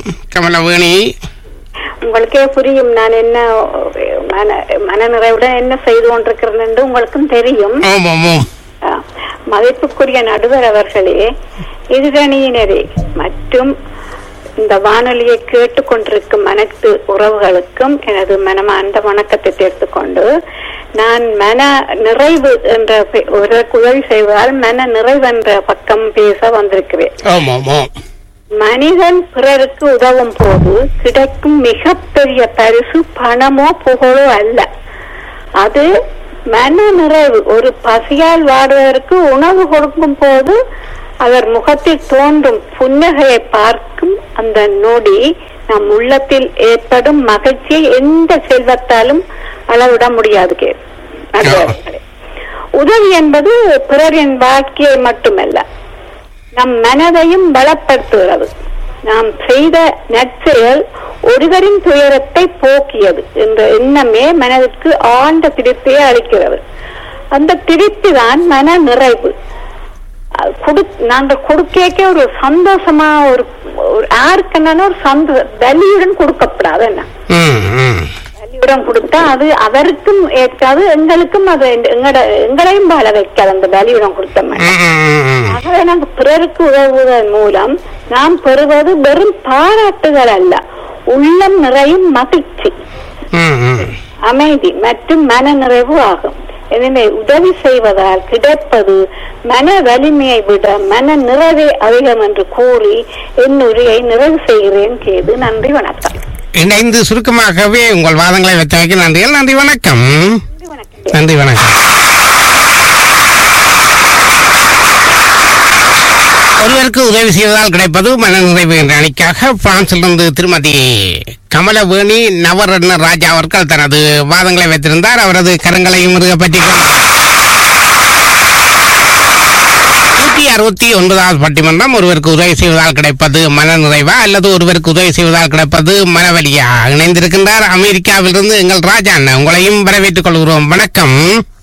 கமலவேணி உங்களுக்கே புரியும் நான் என்ன மன மனநிறைவுடன் என்ன செய்து கொண்டிருக்கிறேன் என்று உங்களுக்கும் தெரியும் ஓம் ஓம் ஓம் ஆ, மதிப்புக்குரிய நடுவர் அவர்களே எதிரணியினரே மற்றும் இந்த வானொலியை கேட்டுக்கொண்டிருக்கும் அனைத்து உறவுகளுக்கும் எனது மனமார்ந்த வணக்கத்தை சேர்த்துக்கொண்டு நான் மன நிறைவு என்ற பெ- ஒரு உதவி செய்வதால் மன நிறைவு என்ற பக்கம் பேச வந்திருக்கிறேன் ஓம் ஓம் ஓம் மனிதன் பிறருக்கு உதவும் போது கிடைக்கும் மிகப்பெரிய பரிசு பணமோ புகழோ அல்ல அது மன நிறைவு ஒரு பசியால் வாடுவதற்கு உணவு கொடுக்கும் போது அவர் முகத்தில் தோன்றும் புன்னகையை பார்க்கும் அந்த நொடி நம் உள்ளத்தில் ஏற்படும் மகிழ்ச்சியை எந்த செல்வத்தாலும் அளவிட முடியாது கே நடுவர்களே. உதவி என்பது பிறரின் வாழ்க்கையை மட்டுமல்ல நம் மனதையும் பலப்படுத்துகிறது நாம் செய்த நற்செயல் ஒருவரின் துயரத்தை போக்கியது என்ற எண்ணமே மனதிற்கு ஆழ்ந்த திருப்தியை அளிக்கிறது அந்த திருப்தி தான் மன நிறைவு அஹ் குடு- நாங்கள் கொடுக்க ஒரு சந்தோஷமா ஒரு ஒரு யாருக்குன்னா ஒரு சந்தோஷ வலியுடன் கொடுக்கப்படாது என்ன ம் ம் வலியுடன் கொடுத்தா அது அவருக்கும் ஏற்காது எங்களுக்கும் அது எங்கட எங்களையும் வாழ வைக்காது அந்த வலியுடன் கொடுத்த மாதிரி ம், ம், ம். ஆகவே நமக்கு பிறருக்கு உதவுவதன் மூலம் நாம் பெறுவது வெறும் பாராட்டுகள் அல்ல உள்ளம் நிறையும் மகிழ்ச்சி ம், ம். அமைதி மற்றும் மன நிறைவு ஆகும் எனவே உதவி செய்வதால் கிடைப்பது மன வலிமையை விட மன நிறைவே அதிகம் என்று கூறி என் உரையை நிறைவு செய்கிறேன் கேது நன்றி வணக்கம் இணைந்து சுருக்கமாகவே உங்கள் வாதங்களை வைத்தமைக்கு நன்றிகள் நன்றி வணக்கம் நன்றி வணக்கம் நன்றி வணக்கம் ஒருவருக்கு உதவி செய்வதால் கிடைப்பது மனநிறைவு என்ற அணிக்காக பிரான்சிலிருந்து திருமதி கமலவேணி நவரத்ன ராஜா அவர்கள் தனது வாதங்களை வைத்திருந்தார் அவரது கரங்களையும் முருக பற்றி நூற்றி அறுபத்தி ஒன்பதாவது பட்டிமன்றம் ஒருவருக்கு உதவி செய்வதால் கிடைப்பது மனநிறைவா அல்லது ஒருவருக்கு உதவி செய்வதால் கிடைப்பது மனவலியா இணைந்திருக்கின்றார் அமெரிக்காவிலிருந்து எங்கள் ராஜா அண்ணன் உங்களையும் வரவேற்றுக் கொள்கிறோம் வணக்கம்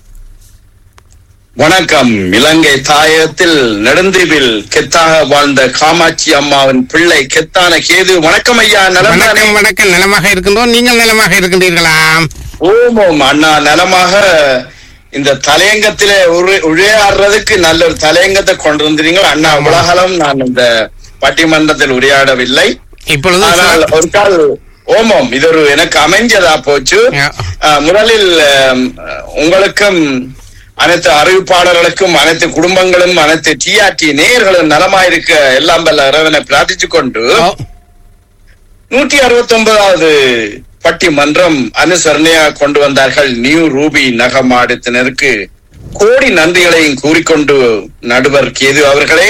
வணக்கம் இலங்கை தாயகத்தில் நெடுந்தீவில் கெத்தாக வாழ்ந்த காமாட்சி அம்மாவின் பிள்ளை கெத்தான கேது வணக்கம் ஐயா நலம்தானே வணக்கம் வணக்கம் நலமாக இருக்கின்றோம் நீங்கள் நலமாக இருக்கின்றீர்களா ஓம் ஓம் அண்ணா நலமாக இந்த தலையங்கத்திலே உரு- உரையாடுறதுக்கு நல்ல ஒரு தலையங்கத்தை கொண்டு வந்தீங்க அண்ணா உலகளம் நான் இந்த பட்டிமன்றத்தில் உரையாடவில்லை இப்பொழுது ஆனால் ஒரு கால் ஓமம் இது ஒரு எனக்கு அமைஞ்சதா போச்சு யா. அஹ், முதலில் அஹ், உங்களுக்கும் அனைத்து அறிவிப்பாளர்களுக்கும் அனைத்து குடும்பங்களும் அனைத்து டிஆர்டி நேயர்களும் நலமாயிருக்க எல்லாம் வல்ல இறைவனை பிரார்த்தித்துக் கொண்டு ஓ, நூற்றி அறுபத்தி ஒன்பதாவது பட்டிமன்றம் அனுசரணையாக கொண்டு வந்தார்கள் நியூ ரூபி நகமாடத்தினருக்கு கோடி நன்றிகளையும் கூறிக்கொண்டு நடுவர் கேது அவர்களே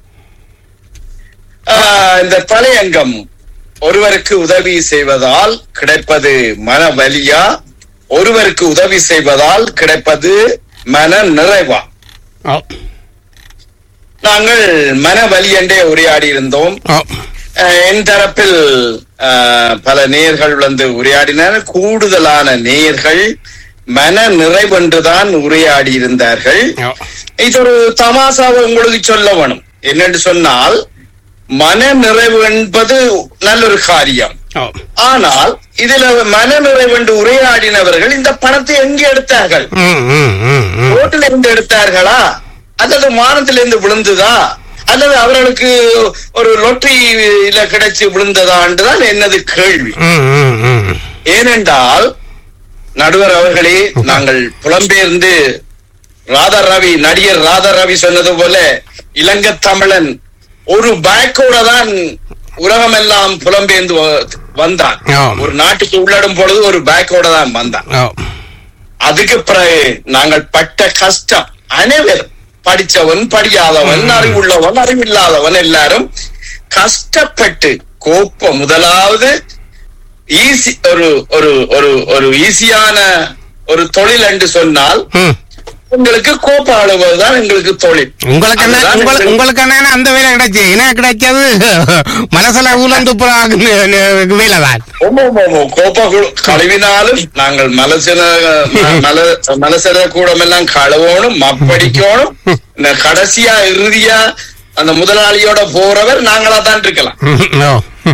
ஆஹ், இந்த தலையங்கம் ஒருவருக்கு உதவி செய்வதால் கிடைப்பது மன வலியா ஒருவருக்கு உதவி செய்வதால் கிடைப்பது மன நிறைவா ஓ, நாங்கள் மன வலி என்றே உரையாடி இருந்தோம் ஓ, அஹ் என் தரப்பில் அஹ், பல நேயர்கள் வந்து உரையாடினர் கூடுதலான நேயர்கள் மன நிறைவென்றுதான் உரையாடி இருந்தார்கள் ஓ, இது ஒரு தமாசாவை உங்களுக்கு சொல்ல வேணும் என்னென்று சொன்னால் மன நிறைவு என்பது நல்ல ஒரு காரியம் ஓ. ஆனால் இதுல மன நிறைவென்று உரையாடினவர்கள் இந்த பணத்தை எங்கே எடுத்தார்கள் ம், ம், ம், ம். ரோட்டில இருந்து எடுத்தார்களா அல்லது வானத்தில இருந்து விழுந்ததா அல்லது அவர்களுக்கு ஒரு லொட்டரியில கிடைச்சு விழுந்ததான்தான் என்னது கேள்வி ம், ம், ம். ஏனென்றால் நடுவர் அவர்களே நாங்கள் புலம்பெயர்ந்து ராதா ரவி நடிகர் ராதா ரவி சொன்னது போல இலங்கை தமிழன் ஒரு பேக்கோட தான் உலகமெல்லாம் புலம்பெயர்ந்து வ- வந்தான் ஆம். ஒரு நாட்டுக்கு உள்ளடும் பொழுது ஒரு பேக்கோட தான் வந்தான் ஓ, அதுக்கு பிறகு நாங்கள் பட்ட கஷ்டம் அனைவரும் படிச்சவன் படியாதவன் அறிவுள்ளவன் அறிவில்லாதவன் எல்லாரும் கஷ்டப்பட்டு கோப்ப முதலாவது ஈஸி ஒரு ஒரு ஒரு ஒரு ஈஸியான ஒரு தொழில் என்று சொன்னால் ம். உங்களுக்கு கோப்ப அழுவதுதான் எங்களுக்கு தொழில் உங்களுக்கு என்ன அதுதான் உங்களுக்கு- எங்களுக்கு- உங்களுக்கு என்ன அந்த வேலை கிடைச்சு எனக்கு கிடைச்சது மனசுல ஊழந்து வேலை தான் ஓமோ, ஓமோ, கோப்ப கு- கழுவினாலும் நாங்கள் மலசின ம- மல மலசர கூடம் எல்லாம் கழுவணும் மப்படிக்கணும் இந்த கடைசியா இறுதியா அந்த முதலாளியோட போறவர் நாங்களா தான் இருக்கலாம் ம், ஓ, ம்.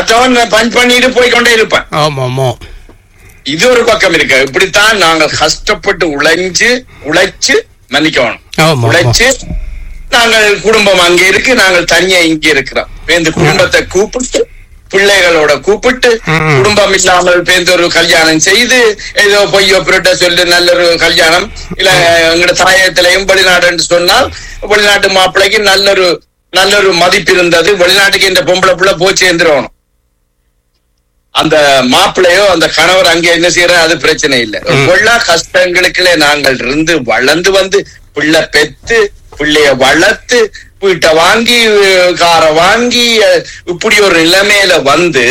மற்றவன் பஞ்ச் பண்ணிட்டு போய் கொண்டே இருப்பான் ஆமா ஆமா இது ஒரு பக்கம் இருக்கு இப்படித்தான் நாங்கள் கஷ்டப்பட்டு உழைஞ்சு உழைச்சு மன்னிக்கணும் ஆமா உழைச்சு நாங்கள் குடும்பம் அங்க இருக்கு நாங்கள் தனியா இங்க இருக்கிறோம் இந்த குடும்பத்தை கூப்பிட்டு பிள்ளைகளோட கூப்பிட்டு ம். குடும்பம் இல்லாமல் பேருந்து ஒரு கல்யாணம் செய்து ஏதோ பொய்யோ புரட்ட சொல்லி நல்ல ஒரு கல்யாணம் இல்ல எங்கட தாயத்திலையும் வெளிநாடுன்னு சொன்னால் வெளிநாட்டு மாப்பிள்ளைக்கு நல்லொரு நல்லொரு மதிப்பு இருந்தது வெளிநாட்டுக்கு இந்த பொம்பளை புள்ள போய் சேர்ந்துருவணும் அந்த மாப்பிள்ளையோ அந்த கணவர் அங்க என்ன செய்யற அது பிரச்சனை இல்லை ம். பொல்லா கஷ்டங்களுக்குள்ளே நாங்கள் இருந்து வளர்ந்து வந்து பிள்ளை பெத்து பிள்ளைய வளர்த்து வீட்டை வாங்கி காரை வாங்கி அஹ், இப்படி ஒரு நிலைமையில வந்து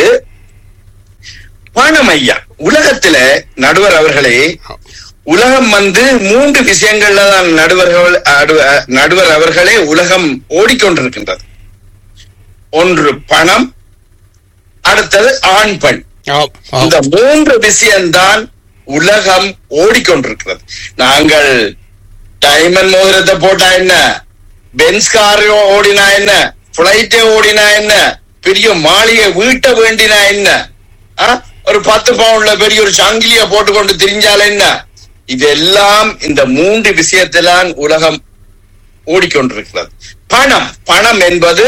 பணம் ஐயா உலகத்துல நடுவர் அவர்களே உலகம் வந்து மூன்று விஷயங்கள்ல தான் நடுவர்கள் அடு- நடுவர் அவர்களே உலகம் ஓடிக்கொண்டிருக்கின்றது ஒன்று பணம் அடுத்தது ஆண் பெண் ஆம், ஆம். இந்த மூன்று விஷயம்தான் உலகம் ஓடிக்கொண்டிருக்கிறது நாங்கள் டைமண்ட் மோதிரத்தை போட்டா என்ன பென்ஸ் கார் ஓடினா என்ன பிளைட்டே ஓடினா என்ன பெரிய மாளிகை வீட்டை வேண்டினா என்ன ஆ? ஒரு பத்து பவுன்ல பெரிய ஒரு சங்கிலிய போட்டுக்கொண்டு திரிஞ்சால் என்ன இதெல்லாம் இந்த மூன்று விஷயத்திலான் உலகம் ஓடிக்கொண்டிருக்கிறது பணம் பணம் என்பது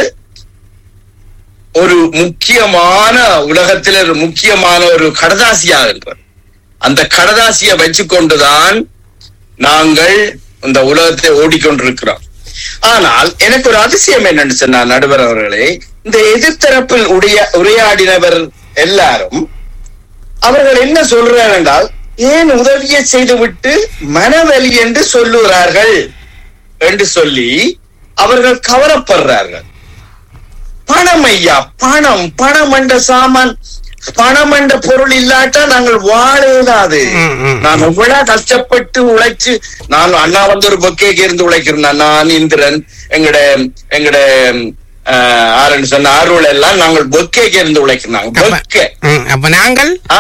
ஒரு முக்கியமான உலகத்தில் ஒரு முக்கியமான ஒரு கடதாசியாகின்றது அந்த கடதாசியை வச்சுக்கொண்டுதான் நாங்கள் இந்த உலகத்தை ஓடிக்கொண்டிருக்கிறோம் ஆனால் எனக்கு ஒரு அதிசயம் என்னன்னு சொன்னா நடுவர் அவர்களே இந்த எதிர்த்தரப்பில் உடைய உரையாடினவர் எல்லாரும் அவர்கள் என்ன சொல்றார்கள் என்றால் ஏன் உதவியை செய்துவிட்டு மனவலி என்று சொல்லுகிறார்கள் என்று சொல்லி அவர்கள் கவலைப்படுறார்கள் பணம் ஐயா பணம் பணம் என்ற சாமான் பணம் என்ற பொருள் இல்லாட்டா நாங்கள் வாழ இயலாது ம், ம். நான் எவ்வளவு கஷ்டப்பட்டு உழைச்சு நான் அண்ணா வந்து ஒரு பொக்கேக்கு இருந்து உழைக்கிறேன் நான் இந்திரன் எங்கட எங்கட ஆஹ், ஆரன் சொன்ன அருள் எல்லாம் நாங்கள் பொக்கேக்கு இருந்து உழைக்கிறோம் அப்ப- பொக்கே ம், அப்ப நாங்கள் ஆ?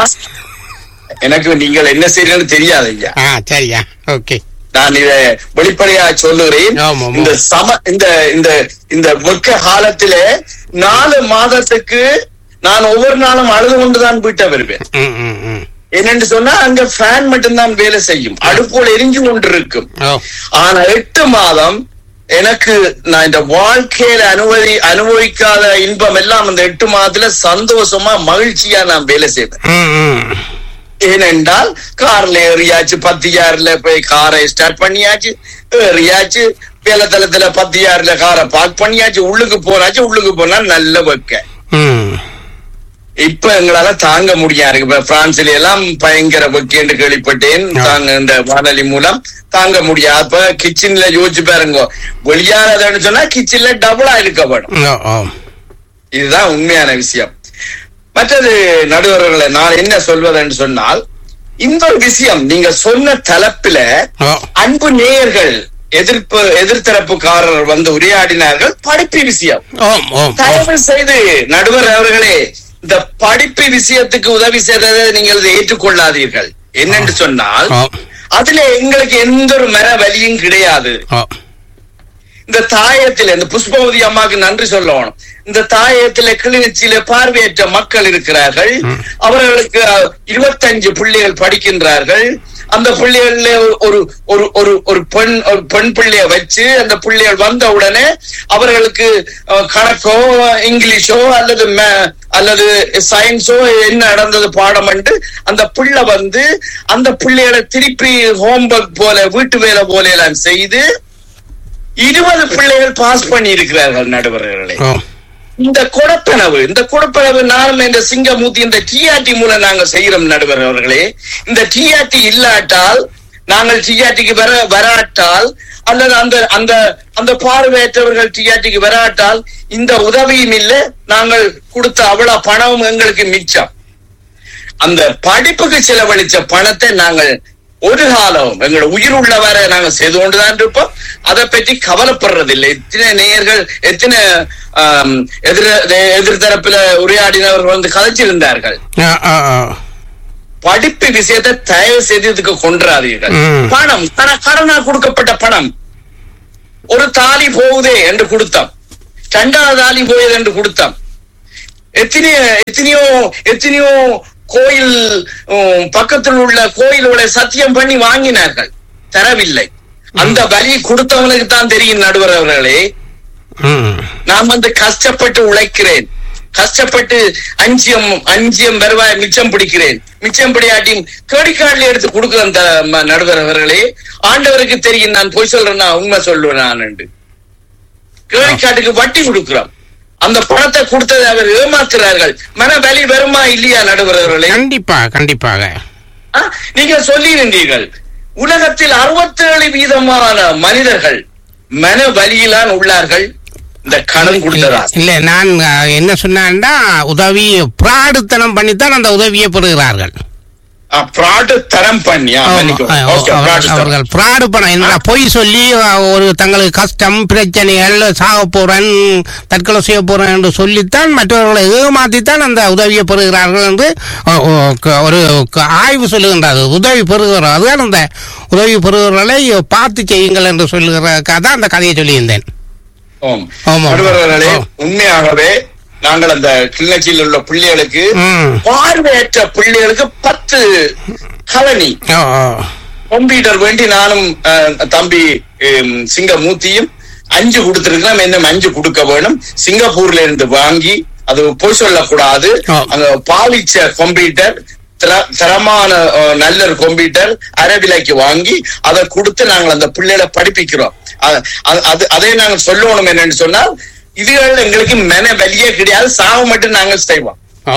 எனக்கு நீங்கள் என்ன செய்யறீங்கன்னு தெரியாது ஐயா ஆ சரியா ஓகே நான் இத வெளிப்படையா சொல்லுகிறேன் ஆமா, ஆமா. இந்த சம இந்த இந்த இந்த மொக்க காலத்திலே நாலு மாதத்துக்கு நான் ஒவ்வொரு நாளும் அழுது கொண்டுதான் வீட்டை வருவேன் ம் ம் ம் என்னென்று சொன்னா அங்க ஃபேன் மட்டும்தான் வேலை செய்யும் அடுப்போல் எரிஞ்சு கொண்டிருக்கும் ஓ ஆனா எட்டு மாதம் எனக்கு நான் இந்த வாழ்க்கையில அனுமதி அனுபவிக்காத இன்பம் எல்லாம் அந்த எட்டு மாதத்துல சந்தோஷமா மகிழ்ச்சியா நான் வேலை செய்வேன் ம் ம் ஏனென்றால் கார்ல ஏறியாச்சு பத்தியாறுல போய் காரை ஸ்டார்ட் பண்ணியாச்சு ஏறியாச்சு வேலத்தளத்துல பத்தியாறுல காரை பார்க் பண்ணியாச்சு உள்ளுக்கு போனாச்சு உள்ளுக்கு போனா நல்ல வைக்க ம் இப்ப எங்களால தாங்க முடியாது இப்ப பிரான்ஸ்ல எல்லாம் பயங்கர வெக்கேன்னு கேள்விப்பட்டேன் ஆ. தாங்க இந்த வானொலி மூலம் தாங்க முடியாது அப்ப கிச்சன்ல யோசிச்சு பாருங்க வெளியானதுன்னு சொன்னா கிச்சன்ல டபுளா இருக்க வேணும் ஓ ஓ இதுதான் உண்மையான விஷயம் மற்றது நடுவர்களை நான் என்ன சொல்வதுன்னு சொன்னால் இந்த ஒரு விஷயம் நீங்க சொன்ன தலைப்பில ஓ அன்பு நேயர்கள் எதிர்ப்பு எதிர்த்தரப்புக்காரர் வந்து உரையாடினார்கள் படிப்பு விஷயம் ஓம் ஓம் ஓம் தயவு செய்து நடுவர் அவர்களே இந்த படிப்பு விஷயத்துக்கு உதவி செய்ததை நீங்கள் இதை ஏற்றுக்கொள்ளாதீர்கள் என்னென்று சொன்னால் ஓ அதுல எங்களுக்கு எந்த ஒரு மர வலியும் கிடையாது ஓ இந்த தாயத்துல இந்த புஷ்பவதி அம்மாக்கு நன்றி சொல்லணும் இந்த தாயத்துல கிளிநொச்சியில பார்வையற்ற மக்கள் இருக்கிறார்கள் அவர்களுக்கு அஹ், இருபத்தஞ்சு பிள்ளைகள் படிக்கின்றார்கள் அந்த பிள்ளைகள்ல ஒரு ஒரு ஒரு ஒரு பெண் ஒரு பெண் பிள்ளைய வச்சு அந்த பிள்ளைகள் வந்த உடனே அவர்களுக்கு அஹ், கணக்கோ இங்கிலீஷோ அல்லது மே- அல்லது சயின்ஸோ என்ன நடந்தது பாடம் அந்த பிள்ளை வந்து அந்த பிள்ளைகளை திருப்பி ஹோம்ஒர்க் போல வீட்டு வேலை போல எல்லாம் செய்து இருபது பிள்ளைகள் பாஸ் பண்ணி இருக்கிறார்கள் நடுவர்களே ஓ இந்த கொடுப்பனவு இந்த கொடுப்பனவு நானும் இந்த சிங்கமூர்த்தி இந்த டிஆர்டி மூலம் நாங்கள் செய்கிறோம் நடுவர் அவர்களே இந்த டிஆர்டி இல்லாட்டால் நாங்கள் டிஆர்டிக்கு வர வராட்டால் அல்லது அந்த அந்த அந்த பார்வையற்றவர்கள் டிஆர்டிக்கு வராட்டால் இந்த உதவியும் இல்லை நாங்கள் கொடுத்த அவ்வளவு பணமும் எங்களுக்கு மிச்சம் அந்த படிப்புக்கு செலவழிச்ச பணத்தை நாங்கள் ஒரு காலம் எங்களோட உயிர் உள்ளவரை நாங்க செய்து கொண்டுதான் இருப்போம் அதை பற்றி கவலைப்படுறதில்லை எத்தனை நேயர்கள் எத்தனை ஆம், எதிர எதிர்த்தரப்புல உரையாடினவர்கள் வந்து கதைச்சிருந்தார்கள் ஆ ஆ ஆ படிப்பு விஷயத்தை தயவு செய்து இதுக்கு கொன்றாதீர்கள் ம். பணம் கட- கடனா கொடுக்கப்பட்ட பணம் ஒரு தாலி போகுதே என்று கொடுத்தோம் இரண்டாவது தாலி போகுது என்று கொடுத்தோம் எத்தனையோ எத்தனையோ எத்தனையோ கோயில் உம், பக்கத்தில் உள்ள கோயில்களை சத்தியம் பண்ணி வாங்கினார்கள் தரவில்லை அந்த வரி கொடுத்தவனுக்கு தான் தெரியும் நடுவர் அவர்களே ம். நான் வந்து கஷ்டப்பட்டு உழைக்கிறேன் கஷ்டப்பட்டு அஞ்சியம் அஞ்சியம் வருவாய் மிச்சம் பிடிக்கிறேன் மிச்சம் பிடியாட்டியும் கேடிக்கார்டில் எடுத்து கொடுக்குறேன் அந்த ம- நடுவர் அவர்களே ஆண்டவருக்கு தெரியும் நான் பொய் சொல்றேன்னா உண்மை சொல்லுவேன் நான் கேடிக்காட்டுக்கு வட்டி கொடுக்கிறோம் அந்த பணத்தை கொடுத்ததை அவர் ஏமாத்துறார்கள் மன வலி வருமா இல்லையா நடுவர் அவர்களே கண்டிப்பா கண்டிப்பாக ஆ, நீங்க சொல்லியிருந்தீர்கள் உலகத்தில் 67 வீதமான மனிதர்கள் மன வலியிலான் உள்ளார்கள் இந்த கடன் கொடுத்ததால் இல்ல நான் அஹ், என்ன சொன்னேன்னா உதவி பிராடுத்தனம் பண்ணித்தான் அந்த உதவியை பெறுகிறார்கள் ப்ராடு தரம் பண்ணி ஆ, ஆமா, மன்னிக்கவும். அஹ், Okay, அவர்- fraud தரம். அவர்கள் பிராடு பணம் என்ன பொய் சொல்லி அஹ், ஒரு தங்களுக்கு கஷ்டம் பிரச்சனைகள் சாக போறேன் தற்கொலை செய்ய போறேன் என்று சொல்லித்தான் மற்றவர்களை ஏமாத்தித்தான் அந்த உதவியை பெறுகிறார்கள் என்று அஹ், ஒ- க- ஒரு க- ஆய்வு சொல்லுகின்றது உதவி பெறுகிறோம் அதுதான் அந்த உதவி பெறுகிறவர்களை பார்த்து செய்யுங்கள் என்று சொல்லுகிறதுக்காக தான் அந்த கதையை சொல்லியிருந்தேன் ஆம். ஆமா. நடுவர்களே ஆ. உண்மையாகவே நாங்கள் அந்த கிளிநொச்சியில் உள்ள பிள்ளைகளுக்கு ம். பார்வையற்ற பிள்ளைகளுக்கு பத்து கலனி ஓ, ஓ. கம்ப்யூட்டர் வேண்டி நானும் அஹ், தம்பி ஹம், சிங்கமூர்த்தியும் அஞ்சு கொடுத்திருக்கிறோம் இன்னும் அஞ்சு கொடுக்க வேணும் சிங்கப்பூர்ல இருந்து வாங்கி அது பொய் சொல்லக்கூடாது ஆ. அங்க பாலிச்ச கம்ப்யூட்டர் தர- தரமான அஹ், நல்ல ஒரு கம்ப்யூட்டர் அரைவிலைக்கு வாங்கி அதை கொடுத்து நாங்கள் அந்த பிள்ளைகளை படிப்பிக்கிறோம் அ- அ- அது அதை நாங்கள் சொல்லணும் என்னன்னு சொன்னால் இதுகள் எங்களுக்கு மென வெளியே கிடையாது சாவ மட்டும் நாங்கள் செய்வோம் ஓ.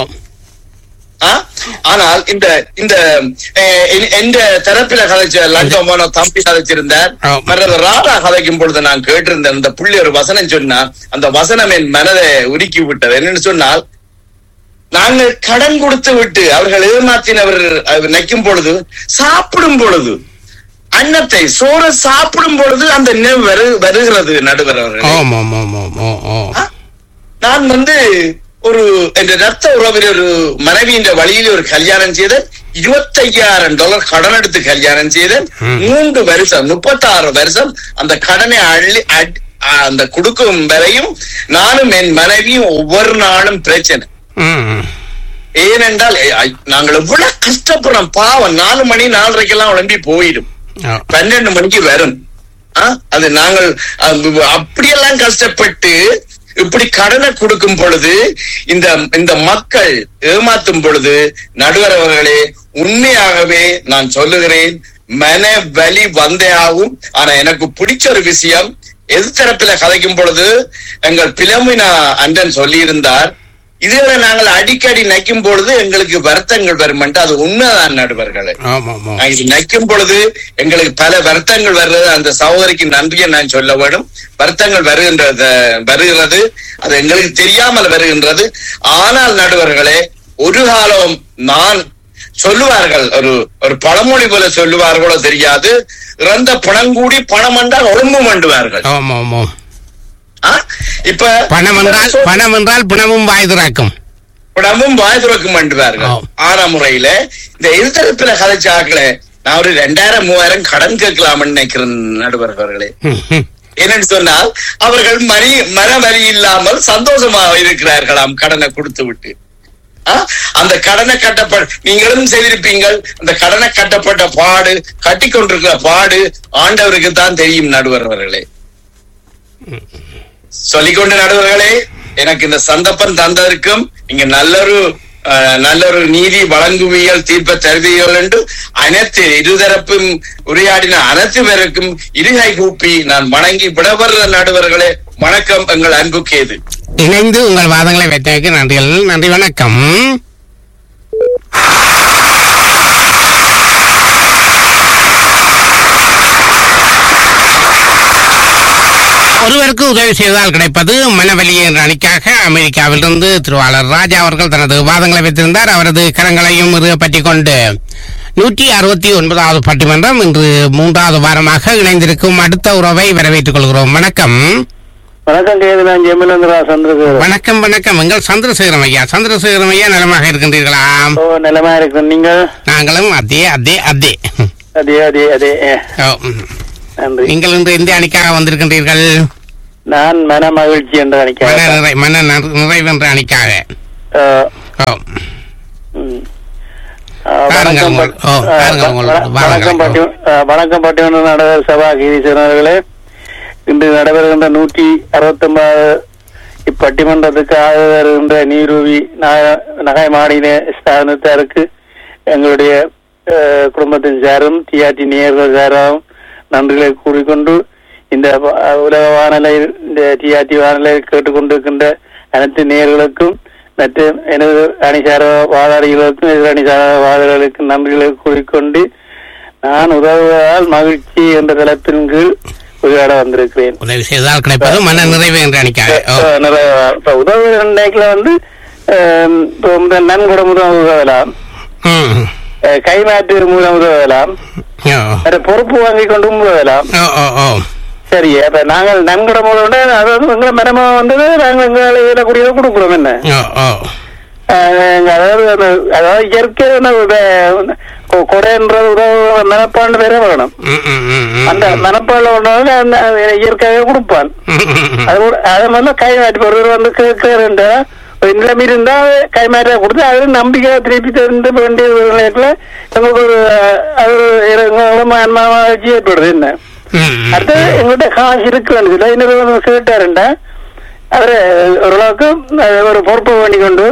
ஆ? ஆனால் இந்த இந்த அஹ், என்- எந்த தரப்பில கதைச்ச லங்கமான தம்பி கதைச்சிருந்தார் ஆ. மற்ற ராதா கதைக்கும் பொழுது நான் கேட்டிருந்தேன் அந்த புள்ளி ஒரு வசனம் சொன்னா அந்த வசனம் என் மனதை உருக்கி விட்டது என்னன்னு சொன்னால் நாங்கள் கடன் கொடுத்து விட்டு அவர்கள் ஏமாத்தினவர் அவர் நிற்கும் பொழுது சாப்பிடும் பொழுது அன்னத்தை சோறு சாப்பிடும் பொழுது அந்த நினைவு வரு- வருகிறது நடுவர் அவர்கள் ஓம் ஓம் ஓம் ஓம் ஓ ஓ ஆ? நான் வந்து ஒரு என்ற ரத்த உறவில் ஒரு மனைவியின் வழியில் ஒரு கல்யாணம் செய்தேன் இருபத்தையாயிரம் டாலர் கடன் எடுத்து கல்யாணம் செய்தேன் ம். மூன்று வருஷம் முப்பத்தாறு வருஷம் அந்த கடனை அள்ளி அட்- ஆ, அந்த கொடுக்கும் வரையும் நானும் என் மனைவியும் ஒவ்வொரு நாளும் பிரச்சனை ம் ஏனென்றால் ஏ, ஐ, நாங்கள் எவ்வளவு கஷ்டப்படுறோம் பாவம் நாலு மணி நாலரைக்கெல்லாம் உடம்பி போயிடும் ஓ. பன்னெண்டு மணிக்கு வரும் ஆ? அது நாங்கள் அஹ், அப்படியெல்லாம் கஷ்டப்பட்டு இப்படி கடனை கொடுக்கும் பொழுது இந்த இந்த மக்கள் ஏமாத்தும் பொழுது நடுவர் அவர்களே உண்மையாகவே நான் சொல்லுகிறேன் மன வலி வந்தே ஆகும் ஆனா எனக்கு பிடிச்ச ஒரு விஷயம் எதிர்த்தரப்பில கதைக்கும் பொழுது எங்கள் பிலமினா அண்டன் சொல்லியிருந்தார் இதுகளை நாங்கள் அடிக்கடி நைக்கும் பொழுது எங்களுக்கு வருத்தங்கள் வரும் என்று அது உண்மைதான் நடுவர்களே ஆமா ஆமா நான் இது நிற்கும் பொழுது எங்களுக்கு பல வருத்தங்கள் வர்றது அந்த சகோதரிக்கு நன்றியை நான் சொல்ல வேண்டும் வருத்தங்கள் வருகின்றது வருகிறது அது எங்களுக்கு தெரியாமல் வருகின்றது ஆனால் நடுவர்களே ஒரு காலம் நான் சொல்லுவார்கள் ஒரு ஒரு பழமொழி போல சொல்லுவார்களோ தெரியாது இறந்த பணங்கூடி பணம் என்றால் ஒழுங்கு மண்டுவார்கள் ஆமா ஆமா ஆ? இப்ப பணம் என்றால் பணம் என்றால் பிணமும் வாய் திறக்கும் பணமும் வாய் துறக்கும் மண்டுவார்கள் ஆம். ஆனா முறையில இந்த எதிர்த்தரப்புல கதைச்சாக்கள நான் ஒரு ரெண்டாயிரம் மூவாயிரம் கடன் கேட்கலாம்னு நினைக்கிறேன் நடுவர்களே ம், ம். என்னன்னு சொன்னால் அவர்கள் மணி மன வரி இல்லாமல் சந்தோஷமாக இருக்கிறார்களாம் கடனை கொடுத்து விட்டு ஆ? அந்த கடனை கட்டப்பட நீங்களும் செய்திருப்பீங்கள் அந்த கடனை கட்டப்பட்ட பாடு கட்டி கொண்டிருக்கிற பாடு ஆண்டவருக்கு தான் தெரியும் நடுவர்களே சொல்லிக்கொண்டு நடுவர்களே எனக்கு இந்த சந்தர்ப்பம் தந்ததற்கும் நீங்க நல்லொரு அஹ், நல்லொரு நீதி வழங்குவியல் தீர்ப்ப தருவீர்கள் என்று அனைத்து இருதரப்பும் உரையாடின அனைத்து பேருக்கும் இருகை கூப்பி நான் வணங்கி விடவர்ற நடுவர்களே வணக்கம் எங்கள் அன்பு கேது இணைந்து உங்கள் வாதங்களை வைத்தமைக்கு நன்றிகள் நன்றி வணக்கம் ஒருவருக்கு உதவி செய்வதால் கிடைப்பது மனவலி என்ற அணிக்காக அமெரிக்காவிலிருந்து திருவாளர் ராஜா அவர்கள் தனது வாதங்களை வைத்திருந்தார் அவரது கரங்களையும் பற்றி கொண்டு நூற்றி அறுபத்தி ஒன்பதாவது பட்டிமன்றம் இன்று மூன்றாவது வாரமாக இணைந்திருக்கும் அடுத்த உறவை வரவேற்றுக் கொள்கிறோம் வணக்கம் வணக்கம் கேது நான் ஜெமினந்திரா சந்திரசேகர் வணக்கம் வணக்கம் எங்கள் சந்திரசேகரம் ஐயா சந்திரசேகரம் ஐயா நலமாக இருக்கின்றீர்களா ஓ நிலமா இருக்கு நீங்க நாங்களும் அதே அதே அதே அதே அதே அதே ஏ, ஓ, ம். நன்றி நீங்கள் இன்று எந்த அணிக்காக வந்திருக்கின்றீர்கள் நான் மன மகிழ்ச்சி என்று மன நினைக்கிறேன் நிறை மன நிறை- நிறைவு என்ற அணிக்காக அஹ், ஓ ம். அஹ், பாருங்கள் வணக்கம் உங்கள்- பட்- ஓ, அஹ், பாருங்கள் உங்கள் வண- வாதங்களை. வணக்கம் பட்டி அஹ், வணக்கம் பட்டிமன்ற நாடக சபா கிரீஸ்வரர்களே இன்று நடைபெறுகின்ற நூற்றி அறுபத்தி ஒன்பது இப்பட்டிமன்றத்துக்கு ஆதரவு வருகின்ற நீரூவி நக- நகை மாநில ஸ்தானத்தாருக்கு எங்களுடைய அஹ், குடும்பத்தின் சாரும் டிஆர்டி நேயர்கள் சாரும் நன்றிகளை கூறிக்கொண்டு இந்த வ- உலக வானொலியில் இந்த டிஆர்டி வானொலியில் கேட்டுக்கொண்டிருக்கின்ற அனைத்து நேயர்களுக்கும் மற்றும் எனது அணிசார வாதாடிகளுக்கும் எதிர் அணிசார வாதாடிகளுக்கும் நன்றிகளை கூறிக்கொண்டு நான் உதவுவதால் மகிழ்ச்சி என்ற தலைப்பின் கீழ் உரையாட வந்திருக்கிறேன் உதவி செய்தால் கிடைப்பது மன நிறைவு என்று அணிக்காக ஓ அஹ் நிறைய இப்ப உதவி இன்னைக்குல வந்து அஹ், இப்ப இந்த நன்கொடை மூலம் உதவலாம் ம் அஹ், கைமாற்று மூலம் உதவலாம் ஓ வேற பொறுப்பு வாங்கி கொண்டும் உதவலாம் ஓ ஓ ஓ சரி அப்ப நாங்கள் நன்கொடை மூலம் அதாவது எங்களை மனமா வந்தது நாங்கள் எங்களை இதுல கூடியதை கொடுக்குறோம் என்ன ஓ ஓ அஹ், அதாவது அந்த- அதாவது இயற்கையான உத- கொ- கொடைன்றது உதவு மனப்பாண்டு வேற வேணும் ம் ம் ம் ம் அந்த மனப்பாடு ஒன்றாவது அந்த இயற்கையாக கொடுப்பான் ம், ம், ம். அது கூட அதே மாதிரிலாம் கை மாற்றி ஒருவர் வந்து கேட்கிறா ஒரு நிலைமை இருந்தா கை மாற்ற கொடுத்து அது நம்பிக்கை திருப்பி தெரிந்து வேண்டிய நேரத்தில் எங்களுக்கு ஒரு அஹ், அது ஒரு மனமாச்சி ஏற்படுது என்ன ம், ம், அடுத்து எங்கள்கிட்ட காசு இருக்குன்னு சொல்லி இன்னொரு கேட்டாருண்டா அவரு ஓரளவுக்கு அஹ், ஒரு பொறுப்பை வேண்டி கொண்டு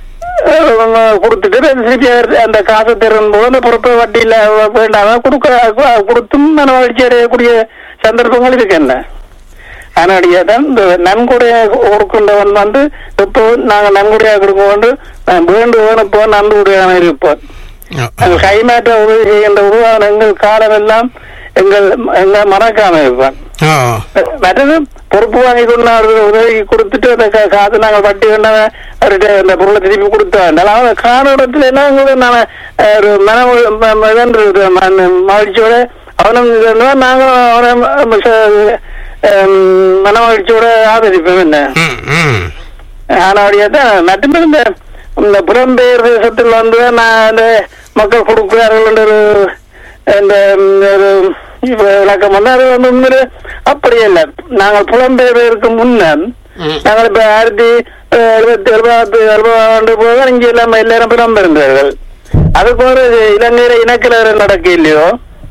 அஹ், கொடுத்துட்டு திருப்பி அவர் அந்த காசை தரும் போது அந்த பொறுப்பை வட்டியில் வேண்டாம கொடுக்க கொடுத்தும் மன மகிழ்ச்சி அடையக்கூடிய சந்தர்ப்பங்கள் இருக்கு என்ன அதனுடைய தான் இந்த நன்கொடையாக கொடுக்கின்றவன் வந்து இப்போ நாங்க நன்கொடையாக கொடுக்க வேண்டும் நான் வேண்டுவோம் இப்போ நன்கொடையாக இருப்போம் ஓ, ஓ. நாங்கள் கைமாற்ற உதவி செய்கின்ற உருவான எங்கள் காலம் எல்லாம் எங்கள் எங்களை மறக்காம இருப்பான் ஓ மற்றது பொறுப்பு வாங்கி கொண்டு அவர்கள் உதவி கொடுத்துட்டு அந்த கா- காசு நாங்கள் வட்டி வேண்டாம் அவர்கிட்ட அந்த பொருளை திருப்பி கொடுத்தா அவங்க காண இடத்துல என்ன எங்களுக்கு நான் அஹ், ஒரு மன ம- ம- இதன்று ம- மகிழ்ச்சியோட அவனும் இதுன்னா நாங்களும் அவனை ம- ச- ஹம், மன மகிழ்ச்சியோட ஆதரிப்போம் என்ன ம் ம் ஆனாடியா தான் மட்டுமே இந்த இந்த புலம்பெயர் தேசத்தில் வந்து நான் அந்த மக்கள் கொடுக்கிறார்கள் என்ற ஒரு இந்த ம், ஒரு இப்ப விளக்கம் வந்து அது வந்து உண்மையிலே அப்படி இல்லை நாங்கள் புலம்பெயர்வதற்கு முன்னர் ம். நாங்கள் இப்ப ஆயிரத்தி அஹ், எழுபத்தி எழுபத்தி எழுபதாம் ஆண்டு போது இங்க எல்லாம் எல்லாரும் புலம்பெயர்ந்தார்கள் அதுக்கு ஒரு இலங்கையில இனக்கலவரம் நடக்க இல்லையோ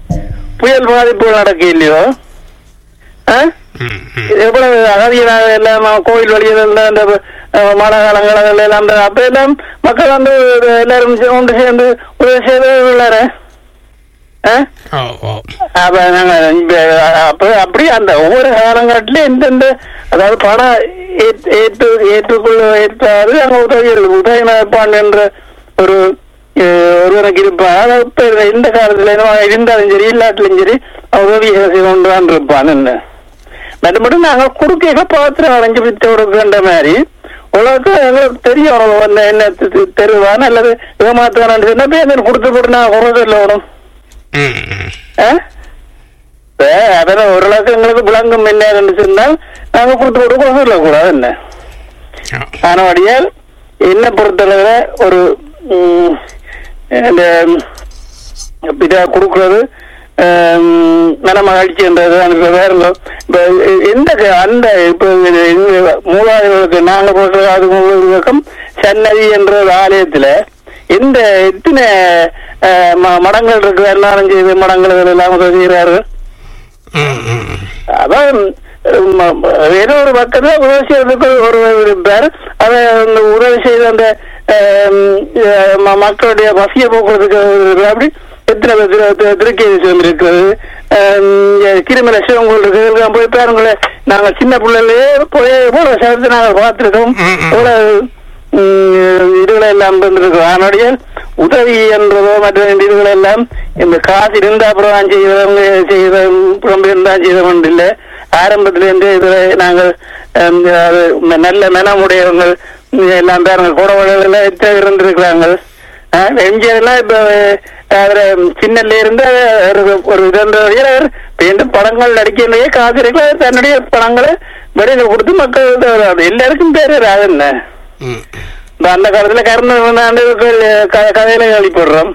புயல் பாதிப்புகள் நடக்க இல்லையோ ஆ ம் ம் எவ்வளவு அகதிகளாக எல்லாம் கோயில் வழியில் இருந்த அந்த அஹ், மழை காலங்களில் எல்லாம் அந்த அப்ப எல்லாம் மக்கள் வந்து எல்லாரும் சே- ஒன்று சேர்ந்து உதவி செய்து உள்ளாரு ஓ ஓ அப்ப நாங்க இப்ப அப்ப அப்படி அந்த ஒவ்வொரு காலங்கட்டிலும் எந்தெந்த அதாவது பணம் ஏற்று ஏற்று ஏற்றுக்கொள்ள ஏற்றாது அங்க உதவிகள் உதவி நடப்பான் என்ற ஒரு அஹ், ஒருவனுக்கு இருப்பான் அதாவது இப்ப இந்த காலத்துல என்னவா இருந்தாலும் சரி இல்லாட்டிலும் சரி அவன் உதவி செய்து கொண்டு தான் இருப்பான் என்ன மற்றபடி நாங்கள் குறுக்கையில பாத்திரம் அடைஞ்சு வித்து கொடுக்கின்ற மாதிரி உலகத்து எங்களுக்கு தெரியும் உனக்கு வந்து என்ன தெ- தெ- தெருவான் அல்லது ஏமாத்துவான்னு சொன்னா போய் கொடுத்து போட்டு நான் குறைதில்ல ஓடும் ம் ம் இப்ப அதெல்லாம் ஓரளவுக்கு எங்களுக்கு விளங்கும் என்ன என்று சொன்னால் நாங்க கொடுத்து போட்டு குறைதில்ல கூடாது என்ன ஓ ஆனபடியால் என்ன பொறுத்தளவுல ஒரு ம், இந்த இதை கொடுக்கறது மன மகிழ்ச்சி என்றது எனக்கு வேற இல்லை. இப்ப எந்த க- அந்த இப்ப இது எங்க மூலாதிகளுக்கு நாங்க போடுற அது பக்கம் சன்னதி என்ற ஒரு ஆலயத்துல எந்த எத்தனை அஹ், ம- மடங்கள் இருக்கு எல்லாரும் செய்து மடங்கள் எல்லாம் செய்கிறார்கள் ம் ம் அதான் ம- ம- ஏதோ ஒரு பக்கத்துல உதவி செய்யறதுக்கு ஒரு இருப்பார் அதை அந்த உதவி செய்த அந்த ஆம், அஹ், ம- மக்களுடைய பசியை போக்குறதுக்கு ஒரு அப்படி எத்தனை பேர் திரு- திரு- திருக்கேதி சிவம் இருக்கிறது ஆம், இங்க கிருமல சிவங்கோல் இருக்கு இதெல்லாம் போய் பாருங்களேன் நாங்க சின்ன பிள்ளைகளே போய் போல சேர்த்து நாங்கள் பார்த்துருக்கோம் ம், ம். எவ்வளவு ம், இதுகளை எல்லாம் இருந்திருக்கும் அதனுடைய உதவி என்றதோ மற்ற இதுகள் எல்லாம் இந்த காசு இருந்தா அப்புறம் தான் செய்தவங்க செய்த புலம்பெயர் தான் செய்தவன் இல்லை ஆரம்பத்துல இருந்து இதுல நாங்கள் ஹம், அது நல்ல மனமுடையவங்க இங்க எல்லாம் பாருங்க கோடவழிகள் எத்தனை இருந்திருக்கிறாங்க ஆஹ், எம்ஜிஆர் எல்லாம் இப்ப அவரை சின்னல இருந்து ஒரு ஒரு இதன்றவர் இப்ப படங்கள் நடிக்கிறதையே காசு இருக்குல்ல, தன்னுடைய படங்களை வெளியில கொடுத்து மக்கள் அது எல்லாருக்கும் பேரு ராதன் ம் இந்த அந்த காலத்துல கருண ஆண்டு கதையில கழிப்படுறோம்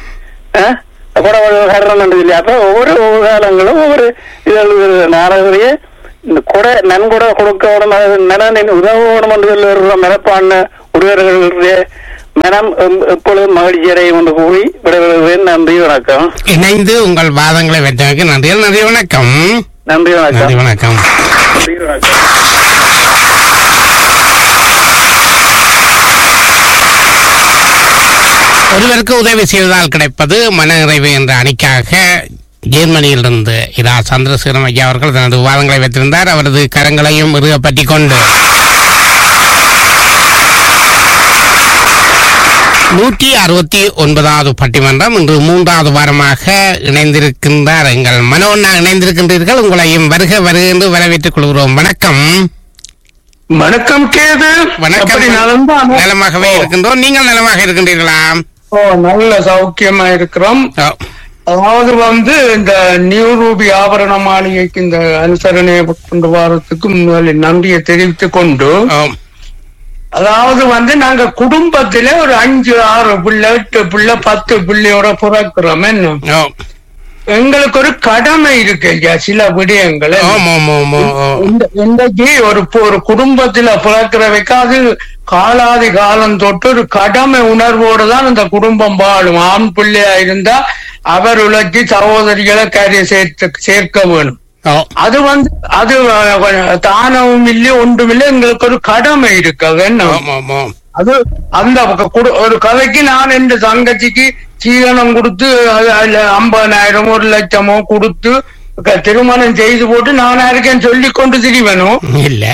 கூட கரணம் இல்லையா அப்ப ஒவ்வொரு ஒவ்வொரு காலங்களும் ஒவ்வொரு இதழ் நாடகத்தையே இந்த கொடை நன்கொடை கொடுக்கணும் அது நலனின் உதவணும் என்று சொல்லுற மனப்பான்மை ஒருவர்களுடைய மனம் எம்- எப்பொழுதும் மகிழ்ச்சி அடையும் என்று கூறி விடைபெறுகிறேன் நன்றி வணக்கம் இணைந்து உங்கள் வாதங்களை வைத்தமைக்கு நன்றிகள் நன்றி வணக்கம் நன்றி நன்றி வணக்கம் வணக்கம் நன்றி வணக்கம் ஒருவருக்கு உதவி செய்வதால் கிடைப்பது மனநிறைவு என்ற அணிக்காக ஜெர்மனியிலிருந்து இரா சந்திரசேகரம் ஐயா அவர்கள் தனது விவாதங்களை வைத்திருந்தார் அவரது கரங்களையும் இறுக பற்றிக் கொண்டு நூற்றி அறுபத்தி ஒன்பதாவது பட்டிமன்றம் இன்று மூன்றாவது வாரமாக இணைந்திருக்கின்றார் எங்கள் மனோண்ணா இணைந்திருக்கின்றீர்கள் உங்களையும் வருக வருக என்று வரவேற்றுக் கொள்கிறோம் வணக்கம் வணக்கம் கேது வணக்கம் எப்படி நலம்தானே? நலமாகவே ஓ, இருக்கின்றோம் நீங்கள் நலமாக இருக்கின்றீர்களா ஓ நல்ல சௌக்கியமா இருக்கிறோம் ஓ, அதாவது வந்து இந்த நியூ ரூபி ஆபரண மாளிகைக்கு இந்த அனுசரணையை கொண்டு வரத்துக்கு முதலில் நன்றியை தெரிவித்துக் கொண்டு ஓ, அதாவது வந்து நாங்க குடும்பத்திலே ஒரு அஞ்சு ஆறு பிள்ளை எட்டு பிள்ளை பத்து பிள்ளையோட பிறக்கிறோம் என்ன ஓ, எங்களுக்கு ஒரு கடமை இருக்கு ஐயா சில விடயங்கள் ஓம், ஓம், ஓம், ஓம், ஓம். இந்த இன்றைக்கு ஒரு ஒரு குடும்பத்துல பிறக்கிறவைக்கு அது காலாதி காலம் தொட்டு ஒரு கடமை உணர்வோடு தான் இந்த குடும்பம் வாழும் ஆண் பிள்ளையா இருந்தா அவர் உழைச்சி சகோதரிகளை கரையை சேர்த்து சேர்க்க வேணும் ஓ, அது வந்து அது அஹ், தானமும் இல்லை ஒன்றும் இல்லை எங்களுக்கு ஒரு கடமை இருக்கு அது என்ன ஓம், ஓம், ஓம். அது அந்த க- குடு- ஒரு கதைக்கு நான் என் தங்கச்சிக்கு சீதனம் கொடுத்து அது அதுல ஐம்பதாயிரம் ஒரு லட்சமோ கொடுத்து க- திருமணம் செய்து போட்டு நான் யாருக்கேன் சொல்லி கொண்டு திரிவனும் இல்ல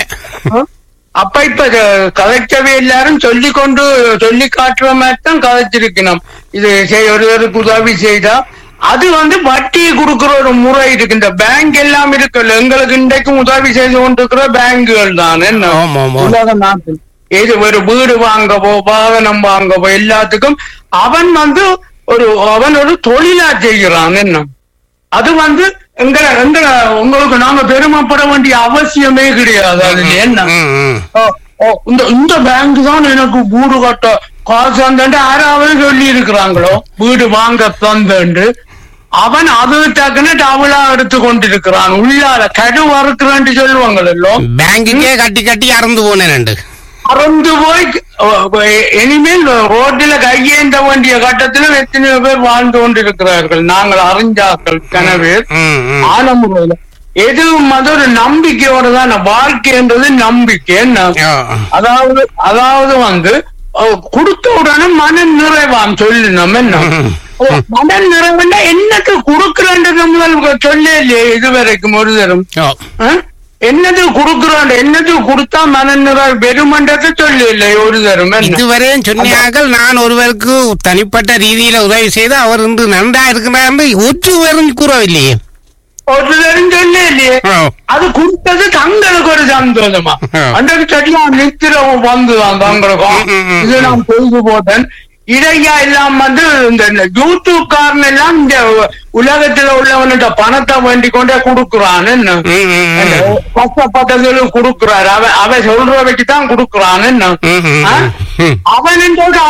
அப்ப இப்ப அஹ், கதைக்கவே எல்லாரும் சொல்லி கொண்டு சொல்லி காட்டுற மாதிரி தான் கதைச்சிருக்கணும் இது செய்- ஒருவருக்கு உதவி செய்தா அது வந்து வட்டி கொடுக்கிற ஒரு முறை இருக்கு இந்த பேங்க் எல்லாம் இருக்குல்ல எங்களுக்கு இன்றைக்கும் உதவி செய்து கொண்டிருக்கிற பேங்குகள் தான் என்ன ஓம், ஓம், ஓம். உலக நாட்டில் இது ஒரு வீடு வாங்கவோ வாகனம் வாங்கவோ எல்லாத்துக்கும் அவன் வந்து ஒரு அவன் ஒரு தொழிலா செய்கிறான் என்ன அது வந்து எங்களை எங்களை உங்களுக்கு நாங்க பெருமைப்பட வேண்டிய அவசியமே கிடையாது அதுல என்ன ம், ம். ஓ, ஓ, இந்த இந்த பேங்க் தான் எனக்கு வீடு கட்ட காசு தந்தேன் யாராவது சொல்லி இருக்கிறாங்களோ வீடு வாங்க தந்தேன் அவன் அது டக்குன்னு டவுலா எடுத்து கொண்டிருக்கிறான் உள்ளால கடு வறுக்கிறேன்னு சொல்லுவாங்களோ பேங்குக்கே கட்டி கட்டி அறந்து போனேன் ரெண்டு மறந்து போய் அஹ், இனிமேல் ரோட்டில கையேந்த வேண்டிய கட்டத்திலும் எத்தனையோ பேர் வாழ்ந்து கொண்டிருக்கிறார்கள் நாங்கள் அறிஞ்சாக்கள் கனவேர் ம், ம். ஆன முறையில எதுவும் அது ஒரு நம்பிக்கையோட தான் வாழ்க்கைன்றது நம்பிக்கை என்ன ஓ, அதாவது அதாவது வந்து அஹ், கொடுத்த உடனே மன நிறைவாம் சொல்லு நம்ம என்ன ம். ஓ, மன நிறைவுன்னா என்னக்கு கொடுக்கிறன்றது முதல் சொல்லே இல்லையே இதுவரைக்கும் ஒரு தரம் ஓ, ஆ? என்னது குடுக்குறோம் என்னது கொடுத்தா மனநிறை வெறுமன்றத்தை சொல்லி இல்லை ஒரு தரம் என்ன? இதுவரையும் சொன்னார்கள் நான் ஒருவருக்கு தனிப்பட்ட ரீதியில உதவி செய்து அவர் இன்று நன்றா இருக்கிறார் என்று ஒற்றுவரும் கூறவில்லையே ஒரு தரம் சொல்லி இல்லையே ஓ, அது கொடுத்தது தங்களுக்கு ஒரு சந்தோஷமா ஆ. அன்றைக்கு சரியா நித்திரம் வந்துதான் தங்களுக்கும் ம், ம், ம், இது நான் செய்து போட்டேன் இதையா எல்லாம் வந்து இந்த யூடியூப் காரன் எல்லாம் இந்த உலகத்துல உள்ளவன்கிட்ட பணத்தை வேண்டி கொண்டே கொடுக்குறான் என்ன ம், ம், ம். கஷ்டப்பட்டதும் கொடுக்குறாரு அவன் அவன் சொல்றவைக்கு தான் கொடுக்குறான் என்ன ம், ம், ஆ? ம். அவன்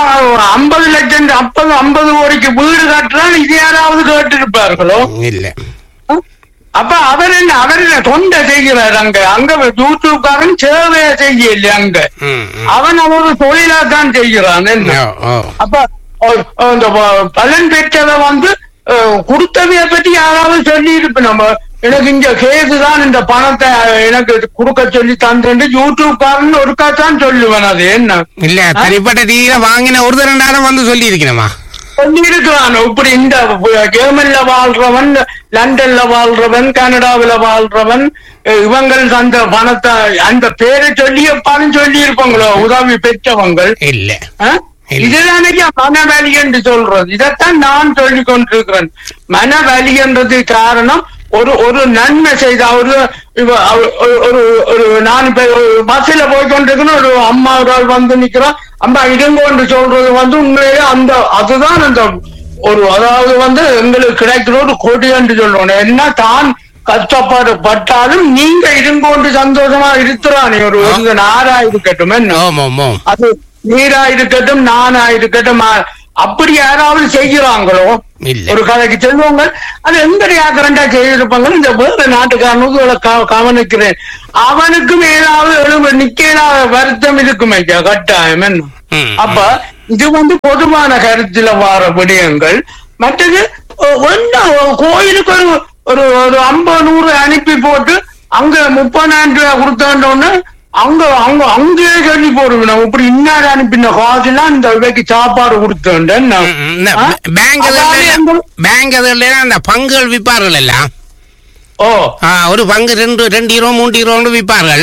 ஐம்பது லட்சம் ஐம்பது ஐம்பது கோடிக்கு வீடு கட்டுறான் இது யாராவது கேட்டிருப்பார்களோ இல்ல ஆ? அப்ப அவர் என்ன அவர் என்ன தொண்டை செய்கிறார் அங்க அங்க யூடியூப்காரன் சேவையை செய்யல அங்க ம், ம். அவன் அவரு தொழிலா தான் செய்கிறான் என்ன ஓ, ஓ. அப்ப அஹ், அந்த ப- பலன் பெற்றதை வந்து அஹ், கொடுத்தவைய பத்தி யாராவது சொல்லி இருப்ப நம்ம எனக்கு இங்க கேது தான் இந்த பணத்தை எனக்கு கொடுக்க சொல்லி தந்துட்டு யூடியூப்காரன் ஒருக்கா தான் சொல்லுவேன் அது என்ன இல்ல தனிப்பட்ட ரீதியில வாங்கின ஒரு ரெண்டாயிரம் வந்து சொல்லி இருக்கணுமா சொல்லி இருக்கிறான் இப்படி இந்த ஜெர்மன்ல வாழ்றவன் லண்டன்ல வாழ்றவன் கனடாவில வாழ்றவன் அஹ், இவங்கள் அந்த பணத்தை அந்த பேரை சொல்லியப்பான்னு சொல்லி இருப்பாங்களோ உதவி பெற்றவங்கள் இல்ல ஆ? இதுதானே மனவலி என்று சொல்றது இதைத்தான் நான் சொல்லிக் கொண்டிருக்கிறேன் மனவலி என்றது காரணம் ஒரு ஒரு நன்மை செய்த ஒரு இவ- அவ- ஒரு- ஒரு ஒரு நான் இப்ப பஸ்ல போய் கொண்டிருக்கணும் ஒரு அம்மா ஒரு ஆள் வந்து நிக்கிறோம் அம்மா இடுங்கோ என்று சொல்றது வந்து உண்மையிலே அந்த அதுதான் அந்த ஒரு அதாவது வந்து எங்களுக்கு கிடைக்கிற ஒரு கொடி என்று சொல்லுவோம் என்ன தான் கஷ்டப்பாடு பட்டாலும் நீங்க இருங்கோண்டு சந்தோஷமா இருக்கிறானே ஒரு ஒரு நாரா இருக்கட்டும் என்ன ஓம் ஓம் ஓம் அது நீரா இருக்கட்டும் நானா இருக்கட்டும் ஆ- அப்படி யாராவது செய்கிறாங்களோ இல்ல ஒரு கதைக்கு செல்வங்க அது எந்த யாத்திரண்டா செய்திருப்பாங்க இந்த வேற நாட்டுக்காரனுக்கு இவ்வளவு க- கவனிக்கிறேன் அவனுக்கும் ஏதாவது எழுப நிக்கல வருத்தம் இருக்கும் ஐயா கட்டாயம் என்ன ம். அப்ப இது வந்து பொதுவான கருத்துல வார விடயங்கள் மற்றது ஒ- ஒண்ணு கோயிலுக்கு ஒரு ஒரு ஒரு ஐம்பது நூறு அனுப்பி போட்டு அங்க முப்பதாயிரம் ரூபாய் கொடுத்தோன்னு அங்க அங்க அங்கேயே சொல்லி போடுவேன் இப்படி இன்னார் அனுப்பின காசுலாம் இந்த இவைக்கு சாப்பாடு கொடுத்தேன் ம், ம். இந்த பேங்க் பேங்க் இதுல அந்த பங்குகள் விற்பார்கள் எல்லாம் ஓ ஆ, ஒரு பங்கு ரெண்டு ரெண்டு ஹீரோ மூன்று ஹீரோன்னு விற்பார்கள்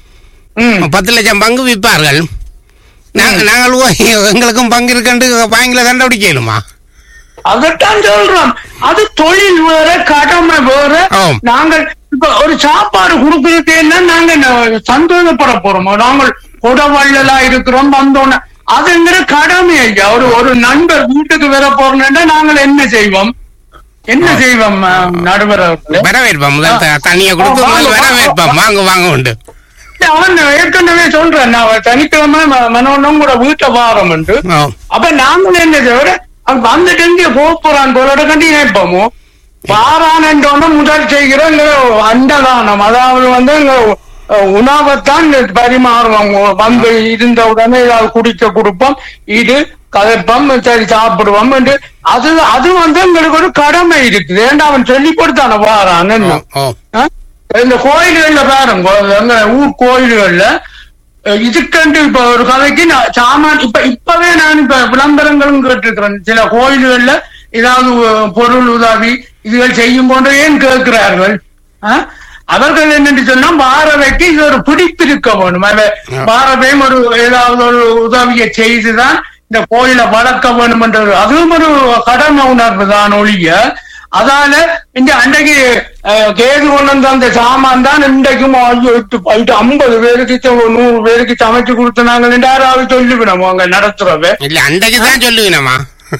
ம் பத்து லட்சம் பங்கு விற்பார்கள் நாங்க நாங்கள் போய் எங்களுக்கும் பங்கு இருக்குன்னு பேங்க்ல கண்டுபிடிக்கணுமா அதைத்தான் சொல்றோம் அது தொழில் வேற கடமை வேற ஆம். நாங்கள் இப்ப ஒரு சாப்பாடு கொடுக்கறதுன்னா நாங்க ந- சந்தோஷப்பட போறோம் நாங்கள் கொடவள்ளலா இருக்கிறோம் வந்தோன்னு அதுங்கிற கடமை ஐயா ஒரு ஒரு நண்பர் வீட்டுக்கு வர போறோம்னா நாங்கள் என்ன செய்வோம் என்ன செய்வோம் அஹ், நடுவர் அவர்களே வரவேற்போம் முதல் த- தண்ணியை கொடுத்து ஆ, முதல் வாங்க, வரவேற்போம் வாங்க வாங்க உண்டு அவன் ஏற்கனவே சொல்றேன் நான் சனிக்கிழமை ம- மனோன்னும் கூட வீட்டை வாரம் என்று ஓ அப்ப நாங்களும் என்ன தவிர அங்க வந்துட்டு இங்க போக போறான் போலோட கண்டி நினைப்போமோ பாரானன்றோன்னு முதல் செய்கிற இங்க அன்னதானம் அதாவது வந்து இங்க அஹ், உணவைத்தான் பரிமாறுவோம் வந்து இருந்த உடனே ஏதாவது குடிக்க கொடுப்போம் இது கதைப்போம் சரி சாப்பிடுவோம் என்று அது அது வந்து எங்களுக்கு ஒரு கடமை இருக்குது ஏன்டா அவன் சொல்லி கொடுத்தான வாரான் ஓ என்ன ஓ ஆ? இந்த கோயில்கள்ல பாருங்க எங்க ஊர் கோயில்கள்ல அஹ், இதுக்கண்டு இப்ப ஒரு கதைக்கு நான் சாமான் இப்ப இப்பவே நான் இப்ப விளம்பரங்களும் கேட்டிருக்கிறேன் சில கோயில்கள்ல ஏதாவது அஹ், பொருள் உதவி இதுகள் செய்யும் போன்ற ஏன் கேட்கிறார்கள் ஆ? அவர்கள் என்னன்னு சொன்னா பாரவைக்கு இது ஒரு பிடிப்பு இருக்க வேணும் அவ- பாரவையும் ஒரு ஏதாவது ஒரு உதவியை செய்துதான் இந்த கோயிலை வளர்க்க வேணும் என்ற ஒரு- அதுவும் ஒரு கடமை உணர்வு தான் ஒழிய அதால இந்த அன்றைக்கு அஹ், கேது கொண்டு வந்த அந்த சாமான் தான் இன்றைக்கும் ஐயோ, எட்டு எட்டு ஐம்பது பேருக்கு ச- நூறு பேருக்கு சமைச்சு கொடுத்தாங்க யாராவது சொல்லிவிடும் அங்க நடத்துறவ இல்ல அன்றைக்கு தான் சொல்லுவீனம்மா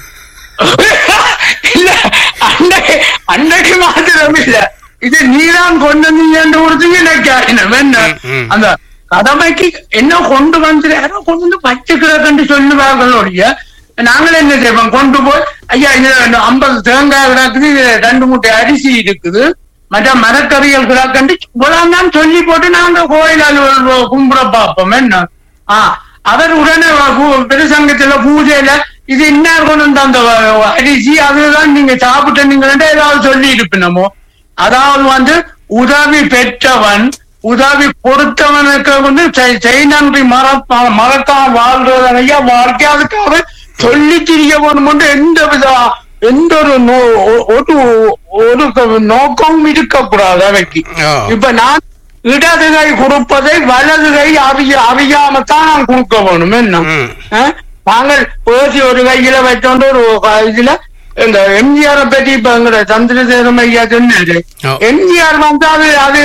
இல்ல அன்றைக்கு அன்றைக்கு மாத்திரம் இல்ல இது நீதான் கொண்டு வந்து கொடுத்து நினைக்காயினம் என்ன ம், ம். அந்த கடமைக்கு என்ன கொண்டு வந்து யாரோ கொண்டு வந்து பச்சைக்கிறதுன்னு சொல்லுவார்கள் ஒழிய நாங்கள் என்ன செய்வோம் கொண்டு போய் ஐயா இது ஐம்பது தேங்காய் கிடக்குது இது ரெண்டு மூட்டை அரிசி இருக்குது மற்ற மரக்கறிகள் கிடக்குன்னு இவ்வளவு தான் சொல்லி போட்டு நாங்க கோயில் அலுவலர் கும்பிட பார்ப்போம் என்ன ஆ அவர் உடனே பூ- பெருசங்கத்துல பூஜையில இது இன்னார் கொண்டு வந்த அந்த வ- அரிசி அதுதான் நீங்க சாப்பிட்டு நீங்க ஏதாவது சொல்லி இருப்பினமோ அதாவது வந்து உதவி பெற்றவன் உதவி கொடுத்தவனுக்கு வந்து செய்- செய் நன்றி மறப்பா மறக்காம வாழ்றது ஐயா வாழ்க்கை அதுக்காக சொல்லி திரிய வேணும் எந்த வித எந்த ஒரு நோ- ஒ- ஒரு ஒரு க- நோக்கமும் இருக்கக்கூடாது அவைக்கு ஓ. இப்ப நான் இடது கை கொடுப்பதை வலது கை அறிய அறியாமத்தான் நான் கொடுக்க வேணும் என்ன ம். ஆ? நாங்கள் பேசி ஒரு கையில வச்சோண்டு ஒரு க- இதுல இந்த எம்ஜிஆரை பற்றி இப்ப எங்கட சந்திரசேகரம் ஐயா சொன்னாரு ஓ. எம்ஜிஆர் வந்து அது அது